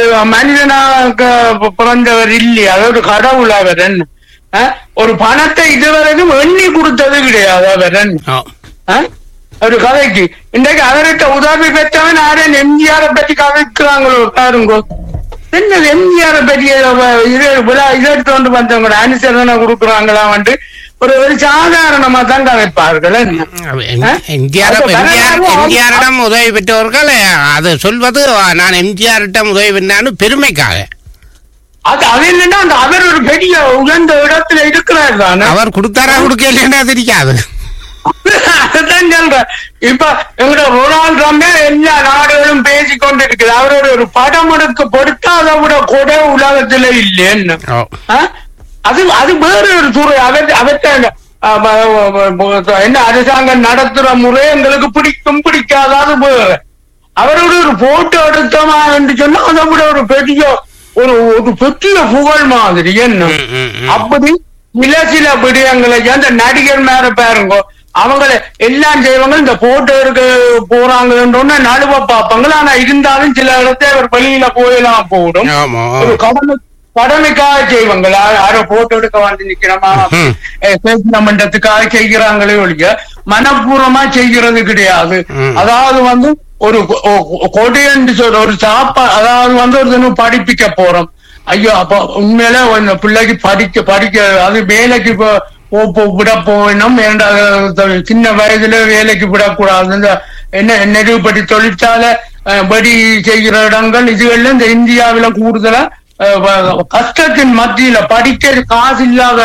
மனிதனாக பிறந்தவர் இல்லையா அது ஒரு கடவுள் அவர் என்ன ஆ? ஒரு பணத்தை இதுவரைக்கும் எண்ணி கொடுத்தது கிடையாது அவர் என்ன ஓ ஆ? ஒரு கதைக்கு இன்றைக்கு அவர்கிட்ட உதவி பெற்றவன் யாரும் எம்ஜிஆரை பற்றி கதைக்கிறாங்களோ பாருங்க என்ன எம்ஜிஆரை பற்றி அவ- இது விழா இதை கொண்டு வந்தவங்க அனுசரணை கொடுக்குறாங்களா வந்து ஒரு ஒரு சாதாரணமா தான் கதைப்பார்கள் என்ன ஆ? எம்ஜிஆர் அது எம்ஜிஆர் வரலாறு எம்ஜிஆரிடம் உதவி பெற்றவர்கள் அது சொல்வது நான் எம்ஜிஆரிடம் உதவி பெற்றான்னு பெருமைக்காக அது அது என்னன்னா அந்த அவர் ஒரு பெரிய உயர்ந்த இடத்துல இருக்கிறார் தானே அவர் கொடுத்தாரா கொடுக்கலன்னா தெரியாது அதுதான் சொல்றேன் இப்ப எங்கட ரொனால்ட் ட்ரம்பே எல்லா நாடுகளும் பேசிக் கொண்டிருக்குது அவரோட ஒரு படம் எடுக்க பொறுத்தா அதை விட கூட உலகத்துல இல்லைன்னு ஓ ஆ? அது அது வேற ஒரு துறை அவர் அவர்கிட்ட ஆ, ம- ம- ம- என்ன அரசாங்கம் நடத்துற முறை எங்களுக்கு பிடிக்கும் பிடிக்காதாது வேற அவரோட ஒரு போட்டோ எடுத்தோமா என்று சொன்னா அதை விட ஒரு பெரிய ஒரு ஒரு பெரிய புகழ் மாதிரி என்ன ம், ம், ம். அப்படி சில சில விடயங்களை அந்த நடிகர் மேல பாருங்க அவங்கள எல்லாம் செய்வாங்க இந்த போட்டோ எடுக்க போறாங்கன்னு நடுவ பார்ப்பாங்க ஆனா இருந்தாலும் சில இடத்துல அவர் வெளியில போயெல்லாம் போடும் ஆமா ஒரு கடமை கடமைக்காக செய்வாங்க யா- யாரோ போட்டோ எடுக்க வந்து நிக்கிறோமா ம். பேசின மன்றத்துக்காக செய்கிறாங்களே ஒழிய மனப்பூர்வமா செய்கிறது கிடையாது ம். அதாவது வந்து ஒரு கொ- ஒ- கொடி என்று சொல்ற ஒரு சாப்பா அதாவது வந்து ஒரு தினம் படிப்பிக்க போறோம் ஐயோ அப்ப உண்மையில இந்த பிள்ளைக்கு படிக்க படிக்க அது வேலைக்கு போ- போ- போ- விட போகணும் ஏன்டா, அது சின்ன வயதுல வேலைக்கு விடக்கூடாது இந்த என்ன நெருப்படி தொழிற்சாலை அஹ், படி செய்கிற இடங்கள் இதுகள்ல இந்த இந்தியாவில கூடுதலா அஹ், வ- கஷ்டத்தின் மத்தியில படிக்க காசு இல்லாத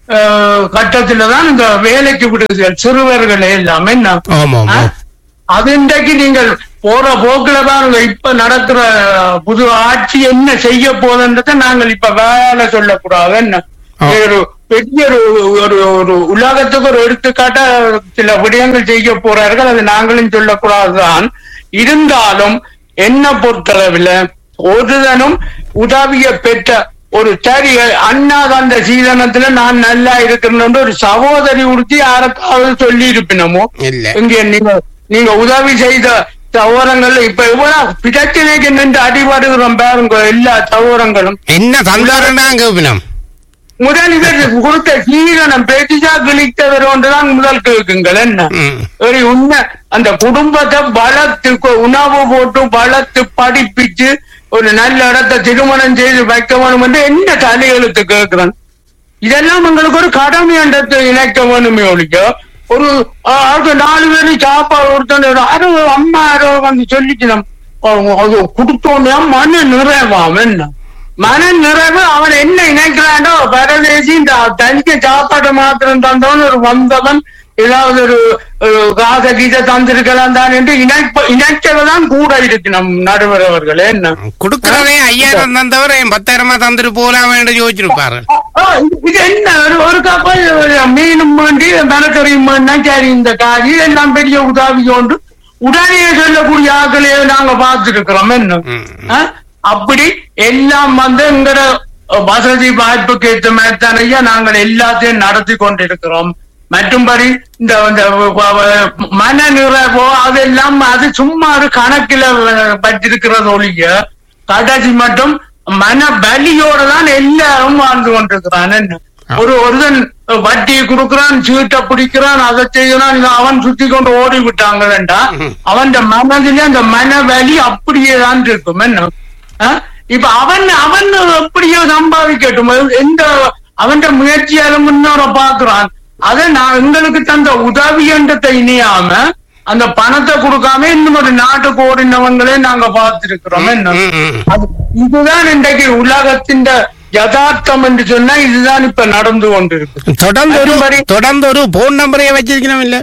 அஹ், கட்டத்துல தான் இந்த வேலைக்கு விடுதல் சிறுவர்கள் எல்லாம் என்ன ஆமா ஆ? ஆமா அது இன்றைக்கு நீங்கள் போற போக்குல பாருங்க இப்ப நடக்கிற புது ஆட்சி என்ன செய்ய போதுன்றத நாங்கள் இப்ப வேலை சொல்லக்கூடாது என்ன ஆ. ஒரு பெரிய ஒரு ஒரு ஒரு உலகத்துக்கு ஒரு எடுத்துக்காட்ட சில விடயங்கள் செய்ய போறார்கள் அது நாங்களும் சொல்லக்கூடாதுதான் இருந்தாலும் என்ன பொறுத்தளவில் ஒருதனும் உதவிய பெற்ற ஒரு சரி அண்ணா அந்த சீதனத்துல நான் நல்லா இருக்கிறேன்னு ஒரு சகோதரி உடுத்தி யாருக்காவது சொல்லி இருப்பினமோ இல்ல இங்க நீங்க நீங்க உதவி செய்த சகோதரங்கள் இப்ப இவ்வளவு பிரச்சனைக்கு நின்று அடிபடுகிறோம் பாருங்க எல்லா சகோதரங்களும் என்ன சந்தோஷம் தான் கேப்பினம் முதல் இவர் கொடுத்த சீதனம் பேச்சிச்சா கிழித்தவர் ஒன்றுதான் முதல் கேக்குங்கள் என்ன ம். சரி உண்மை அந்த குடும்பத்தை வளர்த்து கொ- உணவு போட்டு வளர்த்து படிப்பிச்சு ஒரு நல்ல இடத்தை திருமணம் செய்து வைக்க வேணும் என்று என்ன தலையெழுத்து கேட்கிறேன் இதெல்லாம் உங்களுக்கு ஒரு கடமை என்றத்தை இணைக்க வேணுமே ஒழிக்க ஒரு ஆ, அது நாலு பேரு சாப்பாடு கொடுத்தோம் யாரோ அம்மா யாரோ வந்து சொல்லிச்சு நம் அது கொடுத்தோன்னே மன நிறைவாம் என்ன மன நிறைவு அவன் என்ன நினைக்கிறானோ பரதேசி இந்த தனிக்க சாப்பாடு மாத்திரம் தந்தவன் ஒரு வந்தவன் ஏதாவது ஒரு ஒரு காச கீச தந்திருக்கலாம் தான் என்று இணைப்ப இணைச்சவதான் கூட இருக்கு நம் நடுவர் அவர்களே என்ன கொடுக்கறதே ஐயாயிரம் தந்தவர் என் பத்தாயிரமா தந்துட்டு போலாம் என்று யோசிச்சிருப்பாரு ஆ, இது- இது என்ன ஒரு- ஒரு கப்பல் ஒரு மீனும் வேண்டி மரக்கறியும் வேணா சரி இந்த காரி எல்லாம் பெரிய உதவி கொண்டு உடனே சொல்லக்கூடிய ஆட்களையே நாங்க பார்த்துருக்கிறோம் என்ன ம். ஆ? அப்படி எல்லாம் வந்து எங்கட வசதி வாய்ப்புக்கு ஏற்ற மாதிரி தானையா நாங்கள் எல்லாத்தையும் நடத்தி கொண்டிருக்கிறோம் மற்றும்படி இந்த இந்த வ- வ- மன நிறைவோ அதெல்லாம் அது சும்மா ஒரு கணக்கில பட்டிருக்கிறது ஒழிய கடைசி மட்டும் மன பலியோட தான் எல்லாரும் வாழ்ந்து கொண்டிருக்கிறான் என்ன ஒரு ஒருதன் வட்டி கொடுக்கிறான் சீட்டை பிடிக்கிறான் அதை செய்யறான் இதை அவன் சுத்தி கொண்டு ஓடி விட்டாங்கடா அவன் மனதிலே அந்த மன வலி அப்படியே தான் இருக்கும் என்ன ஆ? இப்ப அவன் அவன் எப்படியோ சம்பாதிக்கட்டும் எந்த அவன் முயற்சியால முன்னோர பாக்குறான் அதை நான் எங்களுக்கு தந்த உதவி என்றதை இணையாம அந்த பணத்தை கொடுக்காம இன்னும் ஒரு நாட்டுக்கு ஓடினவங்களே நாங்க பார்த்திருக்கிறோம் என்ன ம், ம். அது- இதுதான் இன்றைக்கு உலகத்தின் யதார்த்தம் என்று சொன்னா இதுதான் இப்ப நடந்து கொண்டிருக்கு தொடர்ந்து ஒரு மற்றபடி- தொடர்ந்து ஒரு போன் நம்பரையே வச்சிருக்கணும் இல்ல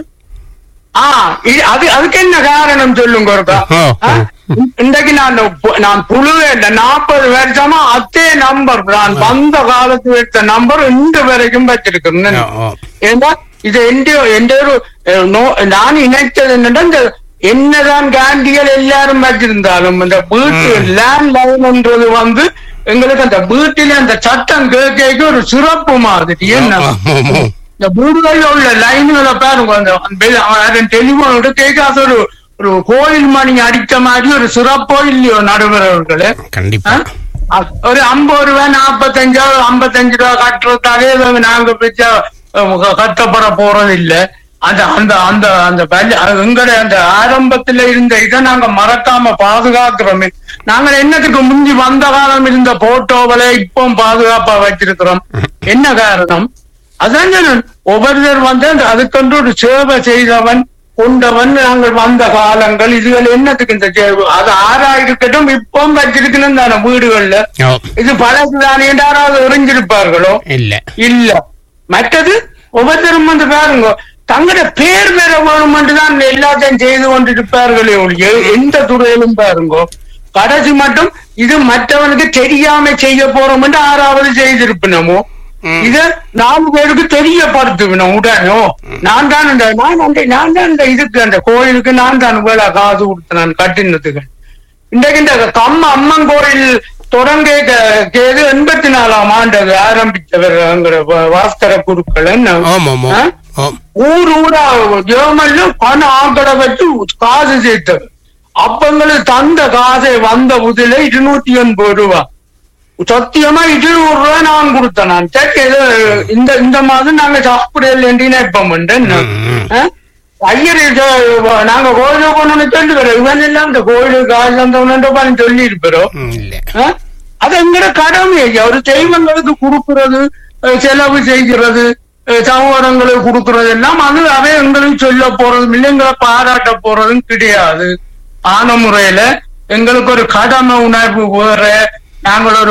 ஆ இது- அது அதுக்கு என்ன காரணம் சொல்லுங்க ஒருக்கா ஓ, ஆ? ஓ. இன்றைக்கு நான் பு- நான் புழுவே இல்ல நாற்பது வருஷமா அதே நம்பர் நான் வந்த காலத்து எடுத்த நம்பர் இன்று வரைக்கும் வச்சிருக்கிறேன் ஓ, ஓ. ஏன்னா இது எந்த எந்த ஒரு அஹ், நோ- நான் இணைத்தது என்னன்னா இந்த என்னதான் காந்திகள் எல்லாரும் வச்சிருந்தாலும் இந்த வீட்டு லேண்ட் லைன்ன்றது வந்து எங்களுக்கு அந்த வீட்டில அந்த சட்டம் கேட்க ஒரு சிறப்பு மாதிரி என்ன ஆமா, ஆமா. இந்த வீடுகள்ல உள்ள லைன்களை பாருங்க அந்த டெலிபோனோட கேட்க அது ஒரு ஒரு கோயில் மணி அடிச்ச மாதிரி ஒரு சிறப்போ இல்லையோ நடுவர்களே கண்டிப்பா அ- ஒரு ஐம்பது ரூபாய் நாற்பத்தஞ்சோ ஐம்பத்தஞ்சு ரூபாய் கட்டுறதுக்காகவே இவங்க நாங்க பெற்ற கஷ்டப்பட போறது இல்ல அந்த அந்த அந்த அந்த வேல்யூ- அது எங்கட அந்த ஆரம்பத்துல இருந்த இதை நாங்க மறக்காம பாதுகாக்கிறோமே நாங்க என்னத்துக்கு முந்தி வந்த காலம் இருந்த போட்டோகளை இப்போ பாதுகாப்பா வச்சிருக்கிறோம் என்ன காரணம் அதான் சொன்னேன். ஒவ்வொருத்தர் வந்து அந்த அதுக்கென்று ஒரு சேவை செய்தவன் கொண்டவன் நாங்கள் வந்த காலங்கள் இதுகள் என்னத்துக்கு இந்த சேவை அது ஆறா இருக்கட்டும் இப்போ வச்சிருக்கணும் தானே வீடுகள்ல ஓ, இது பழசுதானே யாராவது எறிஞ்சிருப்பார்களோ இல்ல இல்ல மற்றது ஒவ்வொருத்தரும் வந்து பாருங்க தங்களோட பேர் பெற வேணுமென்று தான் எல்லாத்தையும் செய்து கொண்டிருப்பார்களே ஒழிய எந்த துறையிலும் பாருங்க கடைசி மட்டும் இது மற்றவனுக்கு தெரியாம செய்ய போறோம் என்று ஆறாவது செய்திருப்பினமோ ம். இது நாலு பேருக்கு தெரியப்படுத்துவினோம் உடனே நான் தான் இந்த நான் அந்த நான் தான் இந்த இதுக்கு அந்த கோயிலுக்கு நான் தான் வேலை காசு கொடுத்தேன் நான் கட்டினத்துக்கு இன்றைக்கு இந்த கம்ம அம்மன் கோயில் தொடங்க கேது எண்பத்தி நாலாம் ஆண்டு அது ஆரம்பித்தவர் அங்கிற வாஸ்கர குருக்கள் என்ன ஆமா ஆமா ஆ? ஓ, ஊர் ஊரா ஜெர்மன்ல பணம் ஆக்கடை வச்சு காசு சேர்த்தவர் அப்பங்களுக்கு தந்த காசை வந்த புதில இருநூத்தி எண்பது ரூபா சத்தியமா இருநூறு ரூபாய் நான் கொடுத்தேன் நான் சரி ஏதோ இந்த இந்த மாதம் நாங்க சாப்பிடல என்று நினைப்போம் என்ன ம், ம். ஆ? ஐயர் இது, நாங்க கோயிலுக்கு போனோம்னு சொல்லி வரோம் இவன் எல்லாம் இந்த கோயிலுக்கு காசு வந்தவன் சொல்லி இருப்போம் ம், இல்ல ஆ? அது எங்கட கடமை ஐயா ஒரு தெய்வங்களுக்கு கொடுக்கிறது அஹ், செலவு செய்கிறது அஹ், சகோதரங்களுக்கு கொடுக்கிறது எல்லாம் அது அவை எங்களுக்கு சொல்ல போறதும் இல்லை எங்களை பாராட்ட போறதும் கிடையாது ஆன முறையில எங்களுக்கு ஒரு கடமை உணர்வு வேற நாங்கள் ஒரு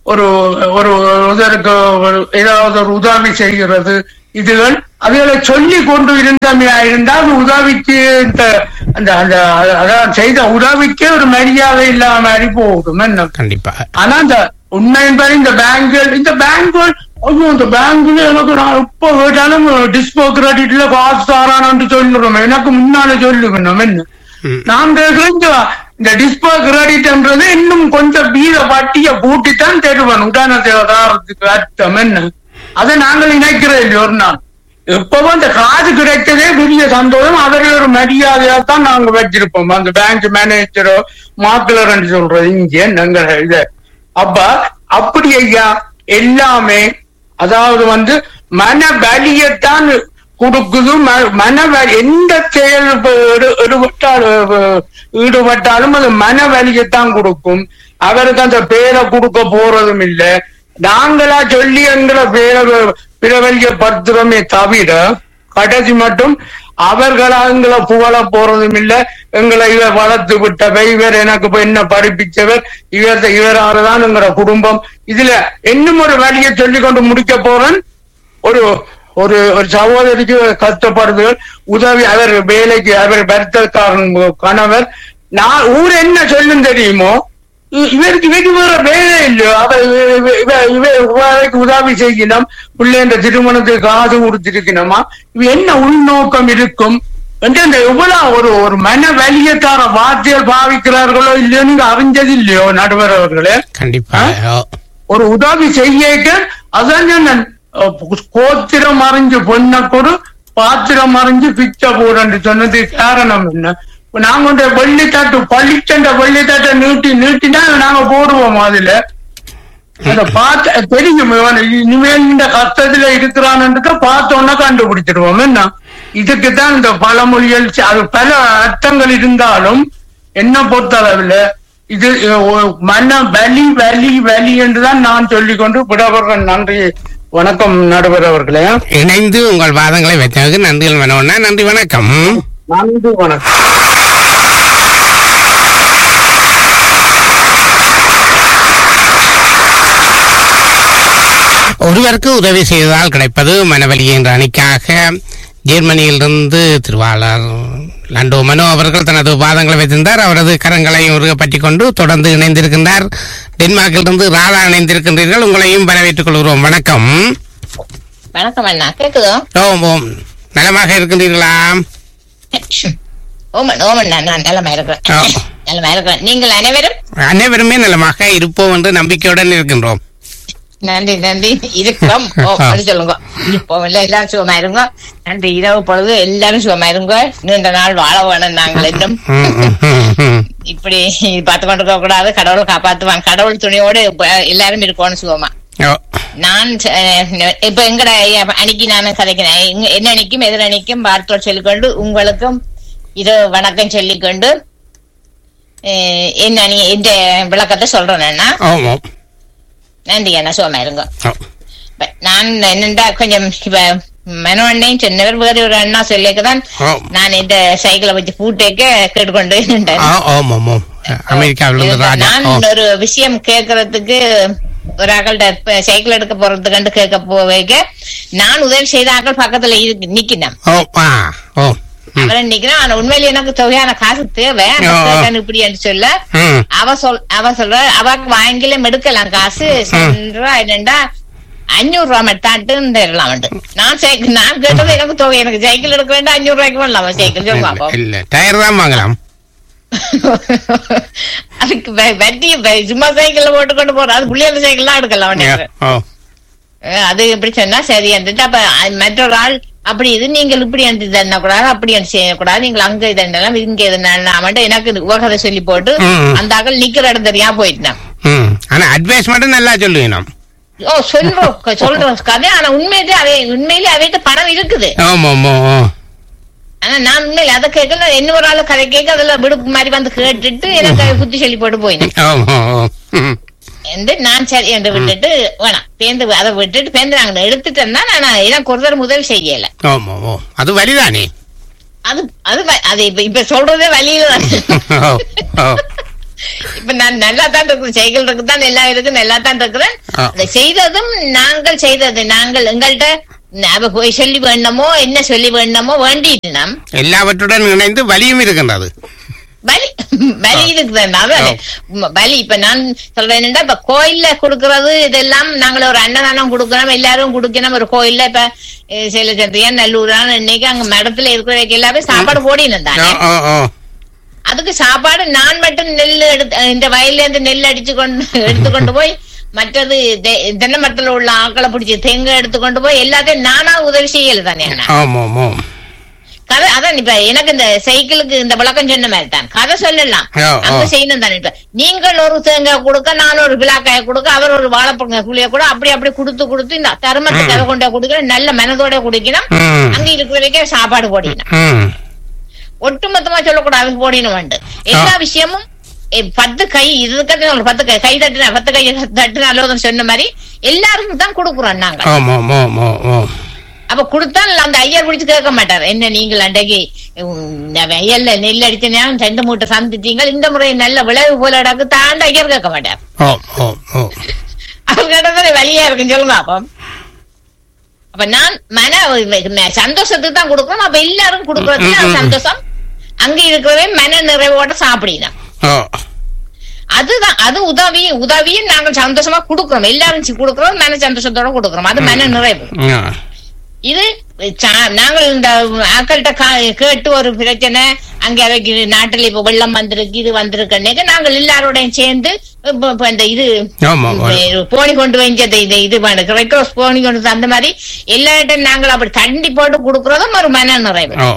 ஒரு ஒரு ஒருத்தருக்கு ஒரு ஏதாவது ஒரு உதவி செய்கிறது இதுகள் அதுகளை சொல்லி கொண்டு இருந்தமையா இருந்தால் அது உதவிக்கு இந்த அந்த அந்த அதான் செய்த உதவிக்கே ஒரு மரியாதை இல்லாம மாதிரி போகும் என்ன கண்டிப்பா ஆனா இந்த உண்மை என்பது இந்த பேங்குகள் இந்த பேங்குகள் ஐயோ இந்த பேங்க்ல எனக்கு நான் எப்ப கேட்டாலும் டிஸ்போ கிரெடிட்ல காசு தாரானு சொல்லுறோம் எனக்கு முன்னால சொல்லுவேன் என்ன ம். நான் கேட்கிறேன் இந்த- இந்த டிஸ்போ கிரெடிட்ன்றது இன்னும் கொஞ்சம் வீத வட்டிய கூட்டித்தான் தருவன் உதாரணத்துக்கு அர்த்தம் என்ன அதை நாங்கள் இணைக்கிறோம் இல்லையா ஒரு நாள் எப்பவும் அந்த காசு கிடைச்சதே பெரிய சந்தோஷம் அவரே ஒரு மரியாதையா தான் நாங்க வச்சிருப்போம் அந்த பேங்க் மேனேஜரோ மாப்பிளர் சொல்றது இங்க நாங்க இது அப்ப அப்படி ஐயா எல்லாமே அதாவது வந்து மன வலியத்தான் கொடுக்குது ம- மன வலி எந்த செயல் இப்ப ஈடு- ஈடுபட்டாலும் ஈடுபட்டாலும் அது மன வலியத்தான் கொடுக்கும் அவருக்கு அந்த பேரை கொடுக்க போறதும் இல்ல நாங்களா சொல்லி எங்களை பேரை பிரபல்யப்படுத்துறோமே தவிர கடைசி மட்டும் அவர்களா எங்களை புகழ போறதும் இல்ல எங்களை இவர் வளர்த்து விட்டவை இவர் எனக்கு இப்ப என்ன படிப்பிச்சவர் இவர் இவராலதான் எங்களோட குடும்பம் இதுல இன்னும் ஒரு வழியை சொல்லி கொண்டு முடிக்க போறேன் ஒரு ஒரு ஒரு சகோதரிக்கு கஷ்டப்படுதுகள் உதவி அவர் வேலைக்கு அவர் வருத்தக்காரன் கணவர் நான் ஊர் என்ன சொல்லும் தெரியுமோ இ- இவருக்கு இவருக்கு வேற வேலை இல்லையோ அவர் இவ- இவ- இவ- இவ- இவருக்கு உதவி செய்யணும் பிள்ளைன்ற திருமணத்துக்கு காசு கொடுத்திருக்கணுமா இவ என்ன உள்நோக்கம் இருக்கும் என்று இந்த எவ்வளவு ஒரு ஒரு மன வலியத்தார வார்த்தைகள் பாவிக்கிறார்களோ இல்லையோ நீங்க அறிஞ்சது இல்லையோ நடுவர் அவர்களே கண்டிப்பா ஓ. ஒரு உதவி செய்யக்க அதான் சொன்னேன் அஹ் கோத்திரம் அறிஞ்சு பொண்ண கொடு பாத்திரம் அறிஞ்சு பிச்சை போடுன்னு சொன்னது காரணம் என்ன இப்ப நாங்க வந்து வெள்ளித்தட்டு பள்ளிச்சண்ட வெள்ளித்தட்டை நீட்டி நீட்டினா நாங்க போடுவோம் அதுல அத பார்த்து தெரியும் இவன் இனிமேல் இந்த கஷ்டத்துல இருக்கிறான்ன்றத பார்த்தோன்னா கண்டுபிடிச்சிருவோம் என்ன இதுக்குதான் இந்த பழமொழிகள் சி- அது பல அர்த்தங்கள் இருந்தாலும் என்ன பொறுத்தளவில் இது அஹ், ஒ- மன வலி வலி வலி என்றுதான் நான் சொல்லிக்கொண்டு விடவர்கள் நன்றி வணக்கம் நடுவர் அவர்களே இணைந்து உங்கள் வாதங்களை வைத்ததுக்கு நன்றிகள் மனோண்ணா நன்றி வணக்கம் நன்றி வணக்கம் ஒருவருக்கு உதவி செய்ததால் கிடைப்பது மனவலி என்ற அணிக்காக ஜெர்மனியிலிருந்து திருவாளர் லண்டோ மனோ அவர்கள் தனது வாதங்களை வைத்திருந்தார் அவரது கரங்களை உருக பற்றிக் கொண்டு தொடர்ந்து இணைந்திருக்கின்றார் டென்மார்க்கிலிருந்து ராதா இணைந்திருக்கின்றீர்கள் உங்களையும் வரவேற்றுக் கொள்கிறோம் வணக்கம் வணக்கம் அண்ணா கேக்குதோ ஓம் ஓம் நலமாக இருக்கின்றீர்களா ஓமன் ஓமன் நான் நலமா இருக்கிறேன் ஆ. நலமா இருக்கிறேன் நீங்கள் அனைவரும் அனைவருமே நலமாக இருப்போம் என்று நம்பிக்கையுடன் இருக்கின்றோம் நன்றி நன்றி இருக்கிறோம் ஓ அப்படி சொல்லுங்க இருப்போம் இல்ல எல்லாரும் சுகமா இருங்க நன்றி இரவு பொழுது எல்லாரும் சுகமா இருங்க நீண்ட நாள் வாழ வேணும் நாங்கள் இன்னும் ம், ம், ம், ம். இப்படி பார்த்து கொண்டு இருக்க கூடாது கடவுள் காப்பாத்துவான் கடவுள் துணையோடு இப்ப எல்லாரும் இருக்கணும் சுகமா ஓ, நான் அஹ், இப்ப எங்கட அன்னைக்கு நான் கதைக்கிறேன் எங்க- என்ன அணிக்கும் எதிர் அணிக்கும் வாழ்த்துக்கள் சொல்லிக்கொண்டு உங்களுக்கும் இது வணக்கம் சொல்லிக்கொண்டு அஹ், என்ன அணி இந்த விளக்கத்தை சொல்றேன் அண்ணா ஓம் ஓம் நன்றி அண்ணா சுகமா இருங்க ஓ, இப்ப நான் என்னண்டா கொஞ்சம் இப்ப மனோ அண்ணையும் சொன்னவர் வேற ஒரு அண்ணா சொல்லிக்கதான் ஓ. நான் இந்த சைக்கிளை வச்சு பூட்டேக்க கேட்டுக்கொண்டு நின்றேன். ஆ, ஓம் ஓம் ஓம் அமெரிக்காவிலிருந்து இதுக்கு ராஜா நான் ஓ ஒரு விஷயம் கேட்கறதுக்கு ஒரு ஆக்கள்கிட்ட சைக்கிள் எடுக்க போறதுக்கு கேட்க போவேக்க நான் உதவி செய்த ஆக்கள் பக்கத்துல இருக்கு நிக்கிறேன் ஓ ஆ ஓ ம் அவரை நிக்கிறேன் ஆனா உண்மையில எனக்கு தொகையான காசு தேவை ஆ, ஆ. கேட்டேன் இப்படி என்று சொல்ல ம் அவ சொல் அவ சொல்ற அவக்கு வாங்கில எடுக்கலாம் காசு சொல்றா என்னண்டா அஞ்சூறு ரூபா மெட்டாட்டு தரலாம் நான் சைக்கிள் நான் கேட்டது எனக்கு தொகை எனக்கு சைக்கிள் எடுக்க வேண்டாம் அஞ்சூறு ரூபாய்க்கு பண்ணலாம் சைக்கிள் சொல்லுங்க இல்ல, அப்போ இல்ல டயர் தான் வாங்கலாம் அதுக்கு வ- வட்டி வ- சும்மா சைக்கிள்ல போட்டு கொண்டு போறோம் அது புள்ளியால சைக்கிள்லாம் எடுக்கலாம் உடனே. ஓ அஹ் அது எப்படி சொன்னா சரி வந்துட்டு அப்ப அஹ் மற்றொரு ஆள் அப்படி இது நீங்கள் இப்படி அனுப்பி தண்ண கூடாது அப்படி அனுப்பி செய்யக்கூடாது நீங்கள் அங்க இதெல்லாம் இங்க இதெல்லாம் எனக்கு இது உலகத்தை சொல்லி போட்டு ம். அந்த ஆக்கள் நிக்கிற இடம் தெரியாம போயிட்டேன் ம் ஆனா அட்வைஸ் மட்டும் நல்லா சொல்லுவீங்க ஓ சொல்றோம் க- சொல்றோம் கதை ஆனா உண்மையிலே அவை உண்மையிலே அவைகிட்ட பணம் இருக்குது ஆமா ஆமா ஓ ஆனா நான் உண்மையில அதை கேட்கல இன்னொரு ஆளு கதை கேட்க அதுல விடுப்பு மாதிரி வந்து கேட்டுட்டு எனக்கு புத்தி சொல்லி போட்டு போயினேன் ஆமா ஓ ம் என்று நான் சரி என்று விட்டுட்டு வேணாம் பேந்து அதை விட்டுட்டு பேந்து நாங்க எடுத்துட்டேன்னா நான் எனக்கு ஒரு தடவை உதவி செய்யல ஆமா ஓ அது வலிதானே அது அது வ- அது இப்ப இப்ப சொல்றதே வழியில தான் ஓ ஓ இப்ப நான் நல்லா தான் இருக்கிறேன் சைக்கிள் இருக்குதான் எல்லாம் இருக்கு நல்லா தான் இருக்கிறேன் ஆ. அதை செய்ததும் நாங்கள் செய்தது நாங்கள் எங்கள்கிட்ட அவ போய் சொல்லி வேண்டமோ என்ன சொல்லி வேண்டமோ வேண்டிட்டு நாம் எல்லாவற்றுடன் இணைந்து வலியும் இருக்கின்றது வலி வலி இருக்குதுன்னா அதானே உம், வலி இப்ப நான் சொல்றேன் என்னன்னா இப்ப கோயில்ல கொடுக்கறது இதெல்லாம் நாங்கள் ஒரு அன்னதானம் கொடுக்கணும் எல்லாரும் குடுக்கணும் ஒரு கோயில்ல இப்ப அஹ், சில சத்தியா நல்லூரான இன்னைக்கு அங்க மடத்துல இருக்கிறவங்க எல்லாமே சாப்பாடு போடினோம் ஓ தானே ஓ ஓ அதுக்கு சாப்பாடு நான் மட்டும் நெல் எடுத்து இந்த வயல்ல இருந்து நெல் அடிச்சு கொண்டு எடுத்துக்கொண்டு போய் மற்றது தெ- தென்னை மரத்துல உள்ள ஆக்களை பிடிச்சி தெங்க எடுத்துக்கொண்டு போய் எல்லாத்தையும் நானா உதவி செய்யல தானே என்ன ஆமாம் ஆமாம் கதை அதான் இப்ப எனக்கு இந்த சைக்கிளுக்கு இந்த விளக்கம் சொன்ன மாதிரி தான் கதை சொல்லலாம் ஆ, ஆ. அங்க செய்யணும் தானே இப்ப நீங்கள் ஒரு தேங்காய் கொடுக்க நான் ஒரு விழாக்காய கொடுக்க அவர் ஒரு வாழைப்பங்க குழிய கூட அப்படி அப்படி கொடுத்து கொடுத்து இந்த தருமத்துக்கு அதை கொண்டு கொடுக்கணும் நல்ல மனதோட குடிக்கணும் ம் அங்க இருக்கிறவங்க சாப்பாடு போடிக்கணும் ம் ஒட்டுமொத்தமா சொல்லக்கூடாது போடினு வேண்டு எல்லா விஷயமும் எ, பத்து கை இதுக்கு ஒரு பத்து கை கை தட்டுனா பத்து கை தட்டுனாலும் சொன்ன மாதிரி எல்லாருக்கும் தான் கொடுக்குறோம் நாங்க ஆமாம் ஆமாம் ஆமாம் அப்ப கொடுத்தா அந்த ஐயர் பிடிச்சு கேட்க மாட்டார் என்ன நீங்கள் அன்றைக்கு உம், இந்த வயல்ல நெல் அடிச்சனா ரெண்டு மூட்டை சந்திட்டீங்க இந்த முறை நல்ல விளைவு போல இடக்கு தாண்ட ஐயர் கேட்க மாட்டார் ஓ ஓ ஓ அவர் கேட்டது வழியா இருக்குன்னு சொல்லுங்க அப்ப அப்ப நான் மன ம- சந்தோஷத்துக்கு தான் கொடுக்கணும் அப்ப எல்லாரும் கொடுக்கறது ம், ம், ம். சந்தோஷம் அங்க இருக்கிறவே மன நிறைவோட சாப்பிடணும் ஓ அதுதான் அது உதவி உதவியும் நாங்கள் சந்தோஷமா கொடுக்கிறோம் எல்லாரும் சி- கொடுக்கிறோம் மன சந்தோஷத்தோட கொடுக்கிறோம் அது மன நிறைவு ஆ இது சா- நாங்கள் இந்த ஆக்கள்கிட்ட கா- கேட்டு ஒரு பிரச்சனை அங்க அவைக்கு நாட்டுல இப்ப வெள்ளம் வந்திருக்கு இது வந்திருக்குன்னு நாங்கள் எல்லாரோடையும் சேர்ந்து இப்ப- இப்ப இந்த இது ஆமாம் உம், போனி கொண்டு வந்தது இது இது ரெட் க்ராஸ் போனி கொண்டு வந்து அந்த மாதிரி எல்லார்ட்டும் நாங்கள் அப்படி தண்டி போட்டு கொடுக்கறதும் ஒரு மன நிறைவு ஓ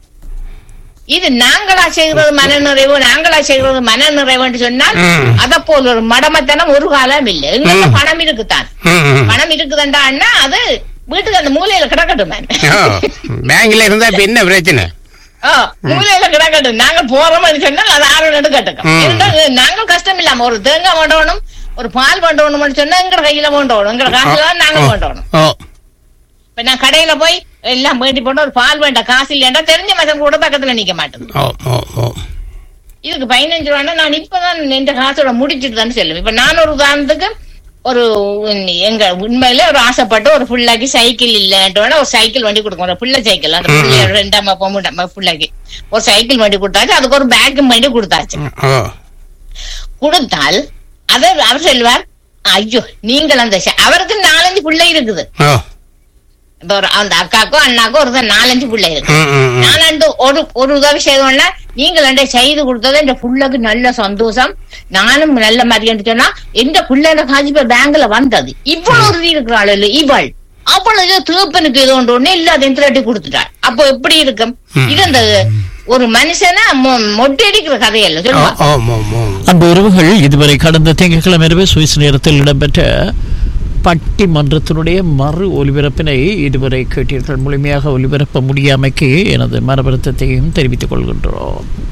இது நாங்களா செய்கிறது மன நிறைவு நாங்களா செய்கிறது மன நிறைவுன்னு சொன்னால் ம். அத போல ஒரு மடமத்தனம் ஒரு காலம் இல்லை எங்களுக்கு ம். பணம் இருக்குதான் ம் ம் பணம் இருக்குதுண்டா அண்ணா அது வீட்டுக்கு அந்த மூலையில கிடக்கட்டும் ஓ பேங்க்ல இருந்தா இப்ப என்ன பிரச்சனை ஆ, மூலையில கிடக்கட்டும் நாங்க போறோம்னு சொன்னால் அது ஆறு நடு கட்டுக்கும் ம். இருந்தா நாங்கள் கஷ்டம் இல்லாம ஒரு தேங்காய் வேண்டணும் ஒரு பால் வேண்டணும்னு சொன்னா எங்க கையில வேண்டணும் எங்க காசுல தான் நாங்க வேண்டணும் ஓ இப்ப நான் கடையில போய் எல்லாம் வேண்டி போட்டு ஒரு பால் வேண்டாம் காசு இல்லையா தெரிஞ்ச மசம் கூட பக்கத்துல நிக்க மாட்டேன் ஓ ஓ ஓ இதுக்கு பதினஞ்சு ரூபான்னா நான் இப்பதான் இந்த காசோட முடிச்சிட்டு தான் சொல்லுவேன் இப்ப நான் ஒரு உதாரணத்துக்கு ஒரு உம், எங்க உண்மையில ஒரு ஆசைப்பட்டு ஒரு புள்ளைக்கு சைக்கிள் இல்லைன்றோட ஒரு சைக்கிள் வண்டி கொடுக்கும் ஒரு பிள்ளை சைக்கிள் அந்த பிள்ளை ரெண்டாம் அப்பா மூண்டாம் பிள்ளைக்கு ஒரு சைக்கிள் வண்டி கொடுத்தாச்சு அதுக்கு ஒரு பேக்கும் வண்டி கொடுத்தாச்சு ஓ கொடுத்தால் அதை அவர் சொல்லுவார் ஐயோ நீங்கள் அந்த ச- அவருக்கு நாலஞ்சு பிள்ளை இருக்குது ஓ இப்ப ஒரு அந்த அக்காக்கோ அண்ணாக்கோ ஒரு நாலஞ்சு பிள்ளை இருக்கு ம் ம் ம். நான் அந்த ஒரு ஒரு உதவி செய்தோம்னா நீங்கள் அந்த செய்து கொடுத்தது இந்த புள்ளைக்கு நல்ல சந்தோஷம் நானும் நல்ல மாதிரி சொன்னா எந்த புள்ளையோட காசு இப்ப பேங்க்ல வந்தது இவ்வளவு உறுதி இருக்கிறாள் இல்ல இவள் அவ்வளவு தீர்ப்பனுக்கு இது ஒன்று ஒண்ணு எல்லாத்தையும் திரட்டி கொடுத்துட்டாள் அப்போ எப்படி இருக்கும் இது அந்த ஒரு மனுஷனா மொ- மொட்டையடிக்கிற கதையல்ல ஓ சொல்லுவா ஓ ஓ ஓ அன்பு உறவுகள் இதுவரை கடந்த திங்கட்கிழமை இரவு சுவிஸ் நேரத்தில் இடம்பெற்ற பட்டிமன்றத்தினுடைய மறு ஒலிபரப்பினை இதுவரை கேட்டீர்கள் முழுமையாக ஒலிபரப்ப முடியாமைக்கு எனது மனவருத்தத்தையும் தெரிவித்துக் கொள்கின்றோம்